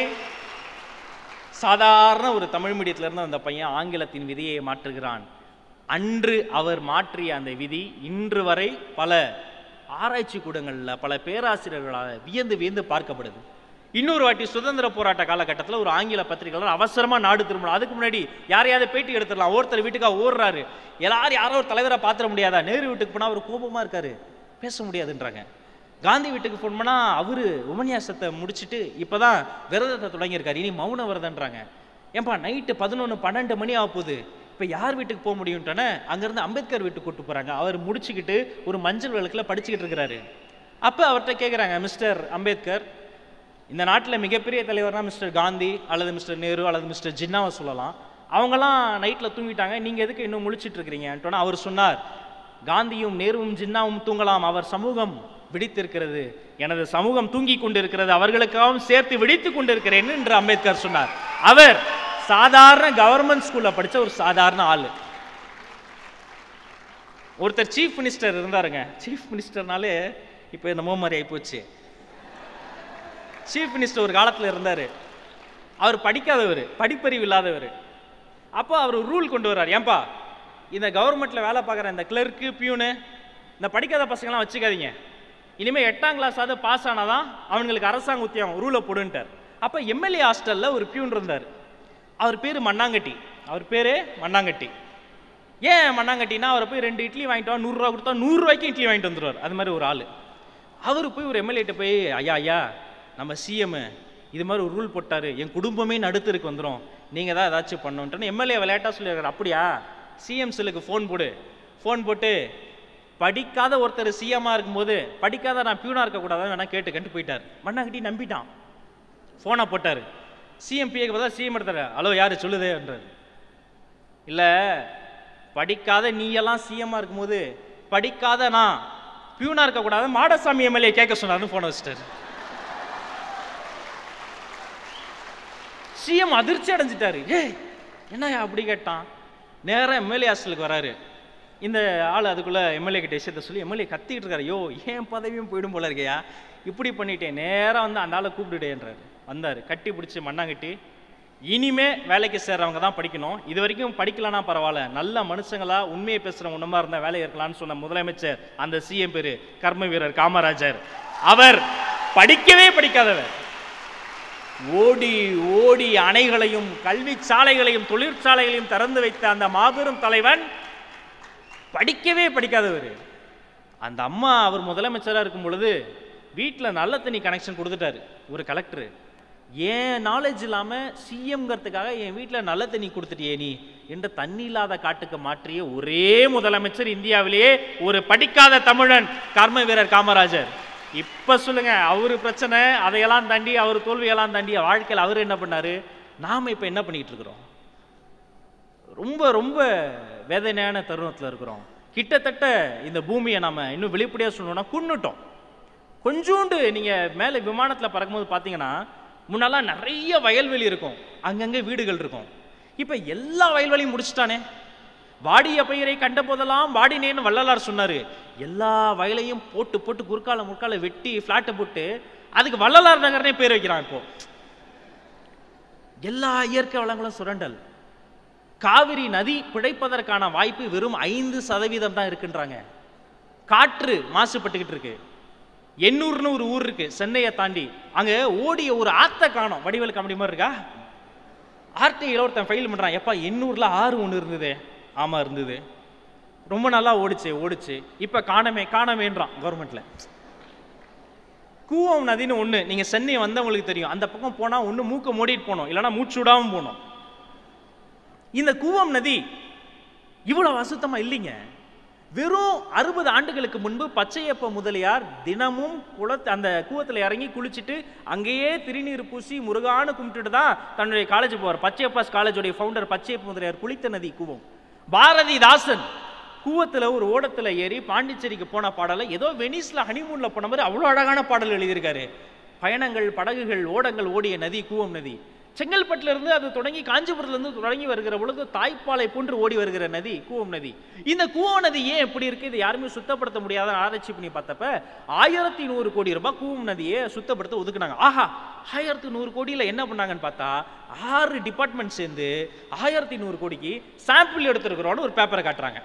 சாதாரண ஒரு தமிழ் மீடியத்துல இருந்து அந்த பையன் ஆங்கிலத்தின் விதியை மாற்றுகிறான் அன்று அவர் மாற்றிய அந்த விதி இன்று வரை பல ஆராய்ச்சி கூடங்கள்ல பல பேராசிரியர்களால் வியந்து வியந்து பார்க்கப்படுது இன்னொரு வாட்டி சுதந்திர போராட்ட காலகட்டத்தில் ஒரு ஆங்கில பத்திரிகையாளர் அவசரமா நாடு திரும்பணும் அதுக்கு முன்னாடி யாரையாவது பேட்டி எடுத்துடலாம் ஒருத்தர் வீட்டுக்காக ஓடுறாரு எல்லாரும் யாரோ ஒரு தலைவரை பாத்திர முடியாதா நேரு வீட்டுக்கு போனா அவர் கோபமா இருக்காரு பேச முடியாதுன்றாங்க காந்தி வீட்டுக்கு ஃபோன் பண்ணா அவரு உபன்யாசத்தை முடிச்சிட்டு இப்பதான் விரதத்தை தொடங்கியிருக்காரு இனி மௌன விரதம்ன்றாங்க ஏன்பா நைட்டு பதினொன்று பன்னெண்டு மணி ஆக போகுது இப்போ யார் வீட்டுக்கு போக முடியும்ட்டானே அங்கேருந்து அம்பேத்கர் வீட்டுக்கு கூட்டு போகிறாங்க அவர் முடிச்சுக்கிட்டு ஒரு மஞ்சள் விளக்கில் படிச்சுக்கிட்டு இருக்கிறாரு அப்போ அவர்கிட்ட கேட்குறாங்க மிஸ்டர் அம்பேத்கர் இந்த நாட்டில் மிகப்பெரிய தலைவர்னா மிஸ்டர் காந்தி அல்லது மிஸ்டர் நேரு அல்லது மிஸ்டர் ஜின்னாவை சொல்லலாம் அவங்கெல்லாம் நைட்டில் தூங்கிட்டாங்க நீங்கள் எதுக்கு இன்னும் முழிச்சிட்டு இருக்கிறீங்கன்ட்டோன்னா அவர் சொன்னார் காந்தியும் நேருவும் ஜின்னாவும் தூங்கலாம் அவர் சமூகம் விழித்திருக்கிறது எனது சமூகம் தூங்கி கொண்டிருக்கிறது அவர்களுக்காகவும் சேர்த்து விழித்துக் கொண்டிருக்கிறேன் என்று அம்பேத்கர் சொன்னார் அவர் சாதாரண கவர்மெண்ட் ஸ்கூல்ல படிச்ச ஒரு சாதாரண ஆளு ஒருத்தர் சீஃப் மினிஸ்டர் இருந்தாருங்க சீஃப் மினிஸ்டர்னாலே இப்போ என்னமோ மாதிரி ஆயிப்போச்சு சீஃப் மினிஸ்டர் ஒரு காலத்தில் இருந்தார் அவர் படிக்காதவர் படிப்பறிவு இல்லாதவர் அப்போ அவர் ரூல் கொண்டு வர்றார் ஏன்பா இந்த கவர்மெண்ட்டில் வேலை பார்க்குற இந்த கிளர்க்கு பியூனு இந்த படிக்காத பசங்களாம் வச்சுக்காதீங்க இனிமேல் எட்டாம் கிளாஸாவது பாஸ் ஆனாதான் அவங்களுக்கு அரசாங்க உத்தியோகம் ரூலை போடுன்ட்டார் அப்போ எம்எல்ஏ ஹாஸ்டலில் ஒரு பியூன் இருந்தார் அவர் பேர் மண்ணாங்கட்டி அவர் பேர் மண்ணாங்கட்டி ஏன் மண்ணாங்கட்டினா அவரை போய் ரெண்டு இட்லி வாங்கிட்டு வா நூறுரூவா கொடுத்தா நூறுரூவாய்க்கு இட்லி வாங்கிட்டு வந்துடுவார் அது மாதிரி ஒரு ஆள் அவர் போய் ஒரு எம்எல்ஏட்ட போய் ஐயா ஐயா நம்ம சிஎம் இது மாதிரி ஒரு ரூல் போட்டாரு என் குடும்பமே நடுத்தருக்கு வந்துடும் நீங்கள் தான் ஏதாச்சும் பண்ணணுன்ட்டு எம்எல்ஏ விளையாட்டாக சொல்லியிருக்காரு அப்படியா சிஎம் செல்லுக்கு ஃபோன் போடு ஃபோன் போட்டு படிக்காத ஒருத்தர் சிஎம்மாக இருக்கும்போது படிக்காத நான் பியூனாக இருக்கக்கூடாதுன்னு வேணா கேட்டு கண்டு போயிட்டார் மண்ணாங்கட்டி நம்பிட்டான் ஃபோனை போட்டார் சிஎம் பிஏக்கு பார்த்தா சிஎம் எடுத்தாரு ஹலோ யார் சொல்லுதேன்றாரு இல்லை படிக்காத நீயெல்லாம் சிஎம்மாக இருக்கும்போது படிக்காத நான் பியூனாக இருக்கக்கூடாது மாடசாமி எம்எல்ஏ கேட்க சொன்னார்னு ஃபோனை வச்சுட்டாரு சிஎம் அதிர்ச்சி அடைஞ்சிட்டாரு ஏய் என்னய்யா அப்படி கேட்டான் நேராக எம்எல்ஏ ஹாஸ்டலுக்கு வராரு இந்த ஆள் அதுக்குள்ளே எம்எல்ஏ கிட்ட விஷயத்த சொல்லி எம்எல்ஏ கத்திக்கிட்டு இருக்காரு யோ ஏன் பதவியும் போயிடும் போல இருக்கையா இப்படி பண்ணிட்டேன் நேராக வந்து அந்த ஆளை கூப்பிட்டுட்டேன்றாரு வந்தார் கட்டி பிடிச்சி மண்ணாங்கட்டி இனிமே வேலைக்கு சேர்றவங்க தான் படிக்கணும் இது வரைக்கும் படிக்கலனா பரவாயில்ல நல்ல மனுஷங்களா உண்மையை பேசுகிறவங்க ஒன்றுமா இருந்தால் வேலை இருக்கலாம்னு சொன்ன முதலமைச்சர் அந்த சிஎம் பேரு கர்ம வீரர் காமராஜர் அவர் படிக்கவே படிக்காதவர் ஓடி ஓடி அணைகளையும் கல்வி சாலைகளையும் தொழிற்சாலைகளையும் திறந்து வைத்த அந்த மாபெரும் தலைவன் படிக்கவே படிக்காதவர் அந்த அம்மா அவர் முதலமைச்சராக இருக்கும் பொழுது வீட்டில் நல்ல தண்ணி கனெக்ஷன் கொடுத்துட்டாரு ஒரு கலெக்டர் ஏன் நாலேஜ் இல்லாமல் சிஎம்ங்கிறதுக்காக என் வீட்டில் நல்ல தண்ணி கொடுத்துட்டியே நீ என்ற தண்ணி இல்லாத காட்டுக்கு மாற்றிய ஒரே முதலமைச்சர் இந்தியாவிலேயே ஒரு படிக்காத தமிழன் கர்ம வீரர் காமராஜர் இப்ப சொல்லுங்க அவரு பிரச்சனை அதையெல்லாம் தாண்டி அவர் தோல்வியெல்லாம் தாண்டி வாழ்க்கையில் அவர் என்ன பண்ணாரு நாம இப்ப என்ன பண்ணிட்டு இருக்கிறோம் ரொம்ப ரொம்ப வேதனையான தருணத்தில் இருக்கிறோம் கிட்டத்தட்ட இந்த பூமியை நம்ம இன்னும் வெளிப்படையாக சொல்லணும்னா குன்னுட்டோம் கொஞ்சோண்டு நீங்கள் மேலே விமானத்தில் பறக்கும்போது பார்த்தீங்கன்னா முன்னெல்லாம் நிறைய வயல்வெளி இருக்கும் அங்கங்கே வீடுகள் இருக்கும் இப்போ எல்லா வயல்வெளியும் முடிச்சிட்டானே வாடிய பயிரை கண்ட போதெல்லாம் வாடினேன்னு வள்ளலார் சொன்னாரு எல்லா வயலையும் போட்டு போட்டு குறுக்கால முற்கால வெட்டி ஃப்ளாட்டை போட்டு அதுக்கு வள்ளலார் நகர்னே பேர் வைக்கிறான் இப்போ எல்லா இயற்கை வளங்களும் சுரண்டல் காவிரி நதி பிழைப்பதற்கான வாய்ப்பு வெறும் ஐந்து சதவீதம் தான் இருக்குன்றாங்க காற்று மாசுபட்டுக்கிட்டு இருக்கு எண்ணூர்னு ஒரு ஊர் இருக்கு சென்னையை தாண்டி அங்க ஓடிய ஒரு ஆத்த காணோம் வடிவேல் காமெடி மாதிரி இருக்கா ஆர்டிஐயில் ஒருத்தன் ஃபைல் பண்ணுறான் எப்பா எண்ணூரில் ஆறு ஒன்று இருந்தது ஆமாம் இருந்தது ரொம்ப நல்லா ஓடிச்சு ஓடிச்சு இப்போ காணமே காணமேன்றான் கவர்மெண்ட்டில் கூவம் நதின்னு ஒன்று நீங்கள் சென்னை வந்தவங்களுக்கு தெரியும் அந்த பக்கம் போனால் ஒன்று மூக்க மூடிட்டு போகணும் இல்லைன்னா மூச்சு விடாமல் போகணும் இந்த கூவம் நதி இவ்வளவு அசுத்தமா இல்லைங்க வெறும் அறுபது ஆண்டுகளுக்கு முன்பு பச்சையப்ப முதலியார் தினமும் குளத்து அந்த கூவத்தில் இறங்கி குளிச்சுட்டு அங்கேயே திருநீர் பூசி முருகான்னு கும்பிட்டுட்டு தான் தன்னுடைய காலேஜ் போவார் பச்சையப்பாஸ் காலேஜுடைய ஃபவுண்டர் பச்சையப்ப முதலியார் குளித்த நதி கூவம் பாரதிதாசன் கூவத்தில் ஒரு ஓடத்தில் ஏறி பாண்டிச்சேரிக்கு போன பாடலை ஏதோ வெனிஸ்ல ஹனிமூன்ல போன மாதிரி அவ்வளோ அழகான பாடல் எழுதியிருக்காரு பயணங்கள் படகுகள் ஓடங்கள் ஓடிய நதி கூவம் நதி செங்கல்பட்டுல இருந்து அது தொடங்கி காஞ்சிபுரத்துல இருந்து தொடங்கி வருகிற பொழுது தாய்ப்பாலை போன்று ஓடி வருகிற நதி கூவம் நதி இந்த கூவம் நதி ஏன் எப்படி இருக்கு இது யாருமே சுத்தப்படுத்த முடியாத ஆராய்ச்சி பண்ணி பார்த்தப்ப ஆயிரத்தி நூறு கோடி ரூபாய் கூவம் நதியை சுத்தப்படுத்த ஒதுக்குனாங்க ஆஹா ஆயிரத்தி நூறு கோடியில் என்ன பண்ணாங்கன்னு பார்த்தா ஆறு டிபார்ட்மெண்ட் சேர்ந்து ஆயிரத்தி நூறு கோடிக்கு சாம்பிள் எடுத்திருக்கிறோன்னு ஒரு பேப்பரை காட்டுறாங்க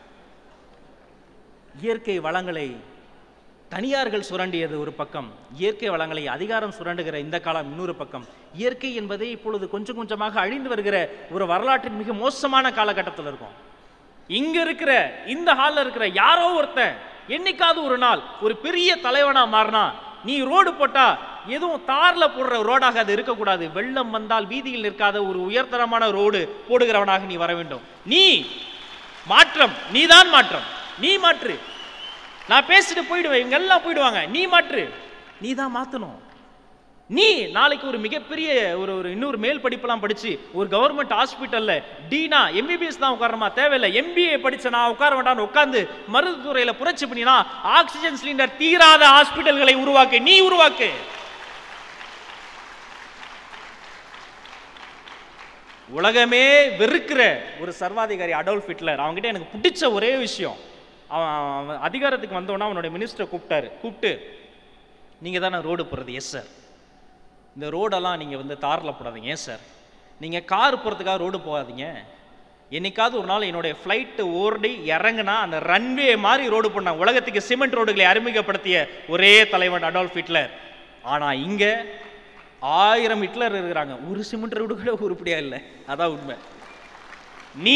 இயற்கை வளங்களை தனியார்கள் சுரண்டியது ஒரு பக்கம் இயற்கை வளங்களை அதிகாரம் சுரண்டுகிற இந்த காலம் இன்னொரு பக்கம் இயற்கை என்பதே இப்பொழுது கொஞ்சம் கொஞ்சமாக அழிந்து வருகிற ஒரு வரலாற்றின் மிக மோசமான காலகட்டத்தில் இருக்கும் இங்க இருக்கிற இந்த ஹால்ல இருக்கிற யாரோ ஒருத்தன் என்னைக்காவது ஒரு நாள் ஒரு பெரிய தலைவனா மாறினா நீ ரோடு போட்டா எதுவும் தார்ல போடுற ரோடாக அது இருக்கக்கூடாது வெள்ளம் வந்தால் வீதியில் நிற்காத ஒரு உயர்தரமான ரோடு போடுகிறவனாக நீ வர வேண்டும் நீ மாற்றம் நீதான் மாற்றம் நீ மாற்று நான் பேசிட்டு போயிடுவேன் இவங்க எல்லாம் போயிடுவாங்க நீ மாற்று நீ தான் மாத்தணும் நீ நாளைக்கு ஒரு மிகப்பெரிய ஒரு ஒரு இன்னொரு மேல் படிப்பெல்லாம் படிச்சு ஒரு கவர்மெண்ட் ஹாஸ்பிட்டல்ல டீனா எம்பிபிஎஸ் தான் உட்காரமா தேவையில்லை எம்பிஏ படிச்ச நான் உட்கார வேண்டாம்னு உட்கார்ந்து மருத்துவத்துறையில புரட்சி பண்ணினா ஆக்சிஜன் சிலிண்டர் தீராத ஹாஸ்பிட்டல்களை உருவாக்கு நீ உருவாக்கு உலகமே வெறுக்கிற ஒரு சர்வாதிகாரி அடோல்ஃப் ஹிட்லர் அவங்ககிட்ட எனக்கு பிடிச்ச ஒரே விஷயம் அவன் அவன் அதிகாரத்துக்கு வந்தோன்னா அவனுடைய மினிஸ்டரை கூப்பிட்டாரு கூப்பிட்டு நீங்கள் தானே ரோடு போடுறது எஸ் சார் இந்த ரோடெல்லாம் நீங்கள் வந்து தாரில் போடாதீங்க ஏன் சார் நீங்கள் கார் போகிறதுக்காக ரோடு போகாதீங்க என்னைக்காவது ஒரு நாள் என்னுடைய ஃப்ளைட்டு ஓடி இறங்குனா அந்த ரன்வே மாதிரி ரோடு பண்ணாங்க உலகத்துக்கு சிமெண்ட் ரோடுகளை அறிமுகப்படுத்திய ஒரே தலைவன் அடால்ஃப் ஹிட்லர் ஆனால் இங்கே ஆயிரம் ஹிட்லர் இருக்கிறாங்க ஒரு சிமெண்ட் ரோடு கூட உருப்படியா இல்லை அதான் உண்மை நீ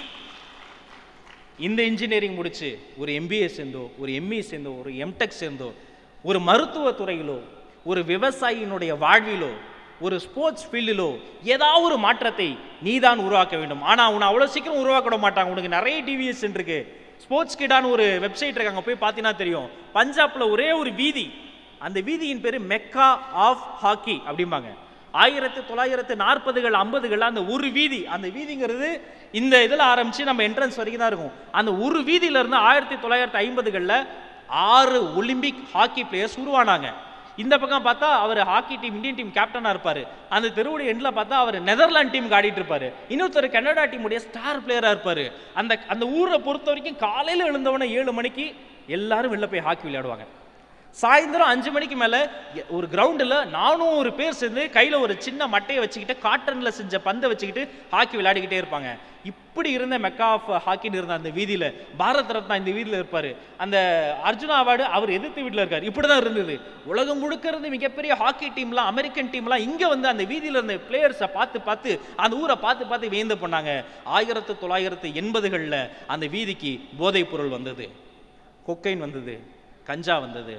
இந்த இன்ஜினியரிங் முடிச்சு ஒரு எம்பிஏ சேர்ந்தோ ஒரு எம்இ சேர்ந்தோ ஒரு எம்டெக் சேர்ந்தோ ஒரு மருத்துவ துறையிலோ ஒரு விவசாயியினுடைய வாழ்விலோ ஒரு ஸ்போர்ட்ஸ் ஃபீல்டிலோ ஏதாவது ஒரு மாற்றத்தை நீதான் உருவாக்க வேண்டும் ஆனால் உன்னை அவ்வளோ சீக்கிரம் உருவாக்க விட மாட்டாங்க உனக்கு நிறைய டிவிஎஸ் இருக்கு ஸ்போர்ட்ஸ் கிடான்னு ஒரு வெப்சைட் இருக்கு அங்கே போய் பார்த்தீங்கன்னா தெரியும் பஞ்சாப்ல ஒரே ஒரு வீதி அந்த வீதியின் பேர் மெக்கா ஆஃப் ஹாக்கி அப்படிம்பாங்க ஆயிரத்தி தொள்ளாயிரத்து நாற்பதுகள் ஐம்பதுகள் அந்த ஒரு வீதி அந்த வீதிங்கிறது இந்த இதில் ஆரம்பிச்சு நம்ம என்ட்ரன்ஸ் வரைக்கும் தான் இருக்கும் அந்த ஒரு வீதியில இருந்து ஆயிரத்தி தொள்ளாயிரத்தி ஐம்பதுகளில் ஆறு ஒலிம்பிக் ஹாக்கி பிளேயர்ஸ் உருவானாங்க இந்த பக்கம் பார்த்தா அவர் ஹாக்கி டீம் இந்தியன் டீம் கேப்டனா இருப்பாரு அந்த தெருவுடைய எண்ட்ல பார்த்தா அவர் நெதர்லாந்து டீம் ஆடிட்டு இருப்பாரு இன்னொருத்தர் கனடா டீமுடைய ஸ்டார் பிளேயரா இருப்பாரு அந்த அந்த ஊரை பொறுத்த வரைக்கும் காலையில எழுந்தவன ஏழு மணிக்கு எல்லாரும் வெளில போய் ஹாக்கி விளையாடுவாங்க சாயந்தரம் அஞ்சு மணிக்கு மேல எ- ஒரு கிரவுண்டில் நானூறு பேர் சேர்ந்து கையில ஒரு சின்ன மட்டையை வச்சுக்கிட்டு காட்டன்ல செஞ்ச பந்தை வச்சுக்கிட்டு ஹாக்கி விளையாடிக்கிட்டே இருப்பாங்க இப்படி இருந்த மெக்கா ஆஃப் ஹாக்கின்னு இருந்த அந்த வீதியில பாரத் ரத்னா இந்த வீதியில இருப்பாரு அந்த அர்ஜுனா அவார்டு அவர் எதிர்த்து வீட்டில் இருக்காரு இப்படிதான் இருந்தது உலகம் முழுக்க இருந்து மிகப்பெரிய ஹாக்கி டீம்லாம் அமெரிக்கன் டீம்லாம் இங்க வந்து அந்த வீதியில இருந்த பிளேயர்ஸை பார்த்து பார்த்து அந்த ஊரை பார்த்து பார்த்து வியந்து பண்ணாங்க ஆயிரத்து தொள்ளாயிரத்து எண்பதுகளில் அந்த வீதிக்கு போதைப் பொருள் வந்தது கொக்கைன் வந்தது கஞ்சா வந்தது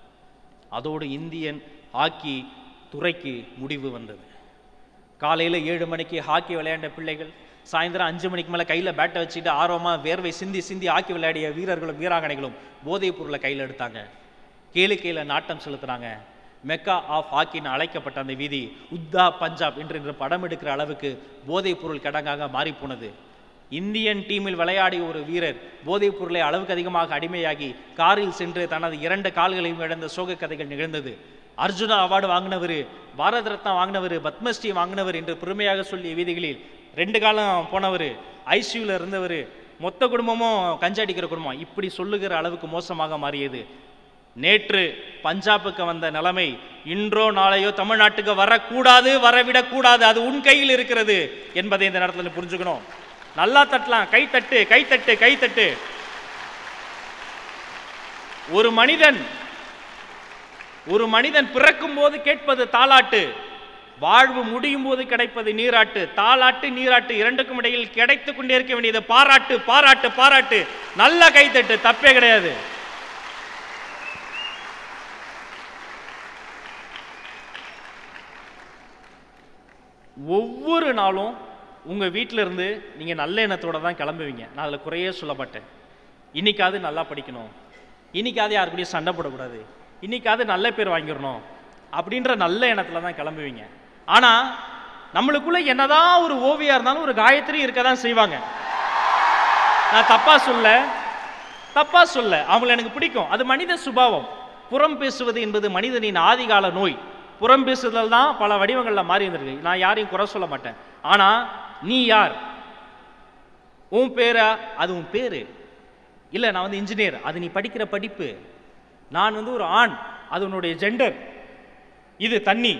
அதோடு இந்தியன் ஹாக்கி துறைக்கு முடிவு வந்தது காலையில் ஏழு மணிக்கு ஹாக்கி விளையாண்ட பிள்ளைகள் சாயந்தரம் அஞ்சு மணிக்கு மேலே கையில் பேட்டை வச்சுட்டு ஆர்வமாக வேர்வை சிந்தி சிந்தி ஹாக்கி விளையாடிய வீரர்களும் வீராங்கனைகளும் போதைப் பொருளை கையில் எடுத்தாங்க கேளிக்கையில் நாட்டம் செலுத்துனாங்க மெக்கா ஆஃப் ஹாக்கின்னு அழைக்கப்பட்ட அந்த வீதி உத்தா பஞ்சாப் என்று இன்று படம் எடுக்கிற அளவுக்கு போதைப் பொருள் கிடங்காக மாறிப்போனது இந்தியன் டீமில் விளையாடிய ஒரு வீரர் போதைப் பொருளை அளவுக்கு அதிகமாக அடிமையாகி காரில் சென்று தனது இரண்டு கால்களையும் இழந்த சோக கதைகள் நிகழ்ந்தது அர்ஜுனா அவார்டு வாங்கினவர் பாரத ரத்னா வாங்கினவர் பத்மஸ்ரீ வாங்கினவர் என்று பெருமையாக சொல்லிய வீதிகளில் ரெண்டு காலம் போனவர் ஐசியூல இருந்தவர் மொத்த குடும்பமும் கஞ்சடிக்கிற குடும்பம் இப்படி சொல்லுகிற அளவுக்கு மோசமாக மாறியது நேற்று பஞ்சாபுக்கு வந்த நிலைமை இன்றோ நாளையோ தமிழ்நாட்டுக்கு வரக்கூடாது வரவிடக்கூடாது அது உன் கையில் இருக்கிறது என்பதை இந்த நேரத்தில் நீ புரிஞ்சுக்கணும் நல்லா தட்டலாம் கை தட்டு கை தட்டு கை தட்டு ஒரு மனிதன் ஒரு மனிதன் பிறக்கும் போது கேட்பது தாலாட்டு வாழ்வு முடியும் போது கிடைப்பது நீராட்டு தாலாட்டு நீராட்டு இரண்டுக்கும் இடையில் கிடைத்துக் கொண்டே இருக்க வேண்டியது பாராட்டு பாராட்டு பாராட்டு நல்ல கைத்தட்டு தப்பே கிடையாது ஒவ்வொரு நாளும் உங்க வீட்டில இருந்து நீங்க நல்ல எண்ணத்தோட தான் கிளம்புவீங்க நான் அதுல குறையே சொல்ல மாட்டேன் இன்னைக்காவது நல்லா படிக்கணும் இன்னைக்காவது யார் கூடயும் சண்டை போடக்கூடாது இன்னைக்காவது நல்ல பேர் வாங்கிடணும் அப்படின்ற நல்ல எண்ணத்துல தான் கிளம்புவீங்க ஆனா நம்மளுக்குள்ள என்னதான் ஒரு ஓவியா இருந்தாலும் ஒரு காயத்ரி இருக்க தான் செய்வாங்க நான் தப்பா சொல்ல தப்பா சொல்ல அவங்கள எனக்கு பிடிக்கும் அது மனித சுபாவம் புறம் பேசுவது என்பது மனிதனின் ஆதிகால நோய் புறம் பேசுதல் தான் பல வடிவங்களில் மாறி இருந்திருக்கு நான் யாரையும் குறை சொல்ல மாட்டேன் ஆனா நீ யார் உன் பேரா அது உன் பேரு இல்லை நான் வந்து இன்ஜினியர் அது நீ படிக்கிற படிப்பு நான் வந்து ஒரு ஆண் அது உன்னுடைய ஜெண்டர் இது தண்ணி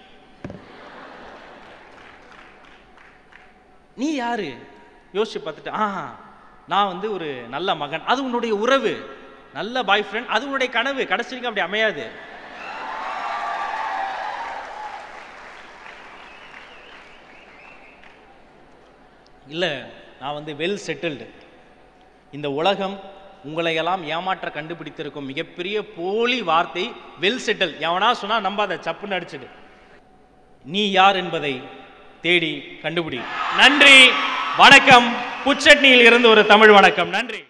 நீ யாரு யோசிச்சு பார்த்துட்டு ஆ நான் வந்து ஒரு நல்ல மகன் அது உன்னுடைய உறவு நல்ல பாய் ஃப்ரெண்ட் அது உன்னுடைய கனவு கடைசி வரைக்கும் அப்படி அமையாது இல்லை நான் வந்து வெல் செட்டில்டு இந்த உலகம் உங்களையெல்லாம் ஏமாற்ற கண்டுபிடித்திருக்கும் மிகப்பெரிய போலி வார்த்தை வெல் செட்டில் எவனா சொன்னா நம்பாத சப்புன்னு அடிச்சிடு நீ யார் என்பதை தேடி கண்டுபிடி நன்றி வணக்கம் புச்சட்னியில் இருந்து ஒரு தமிழ் வணக்கம் நன்றி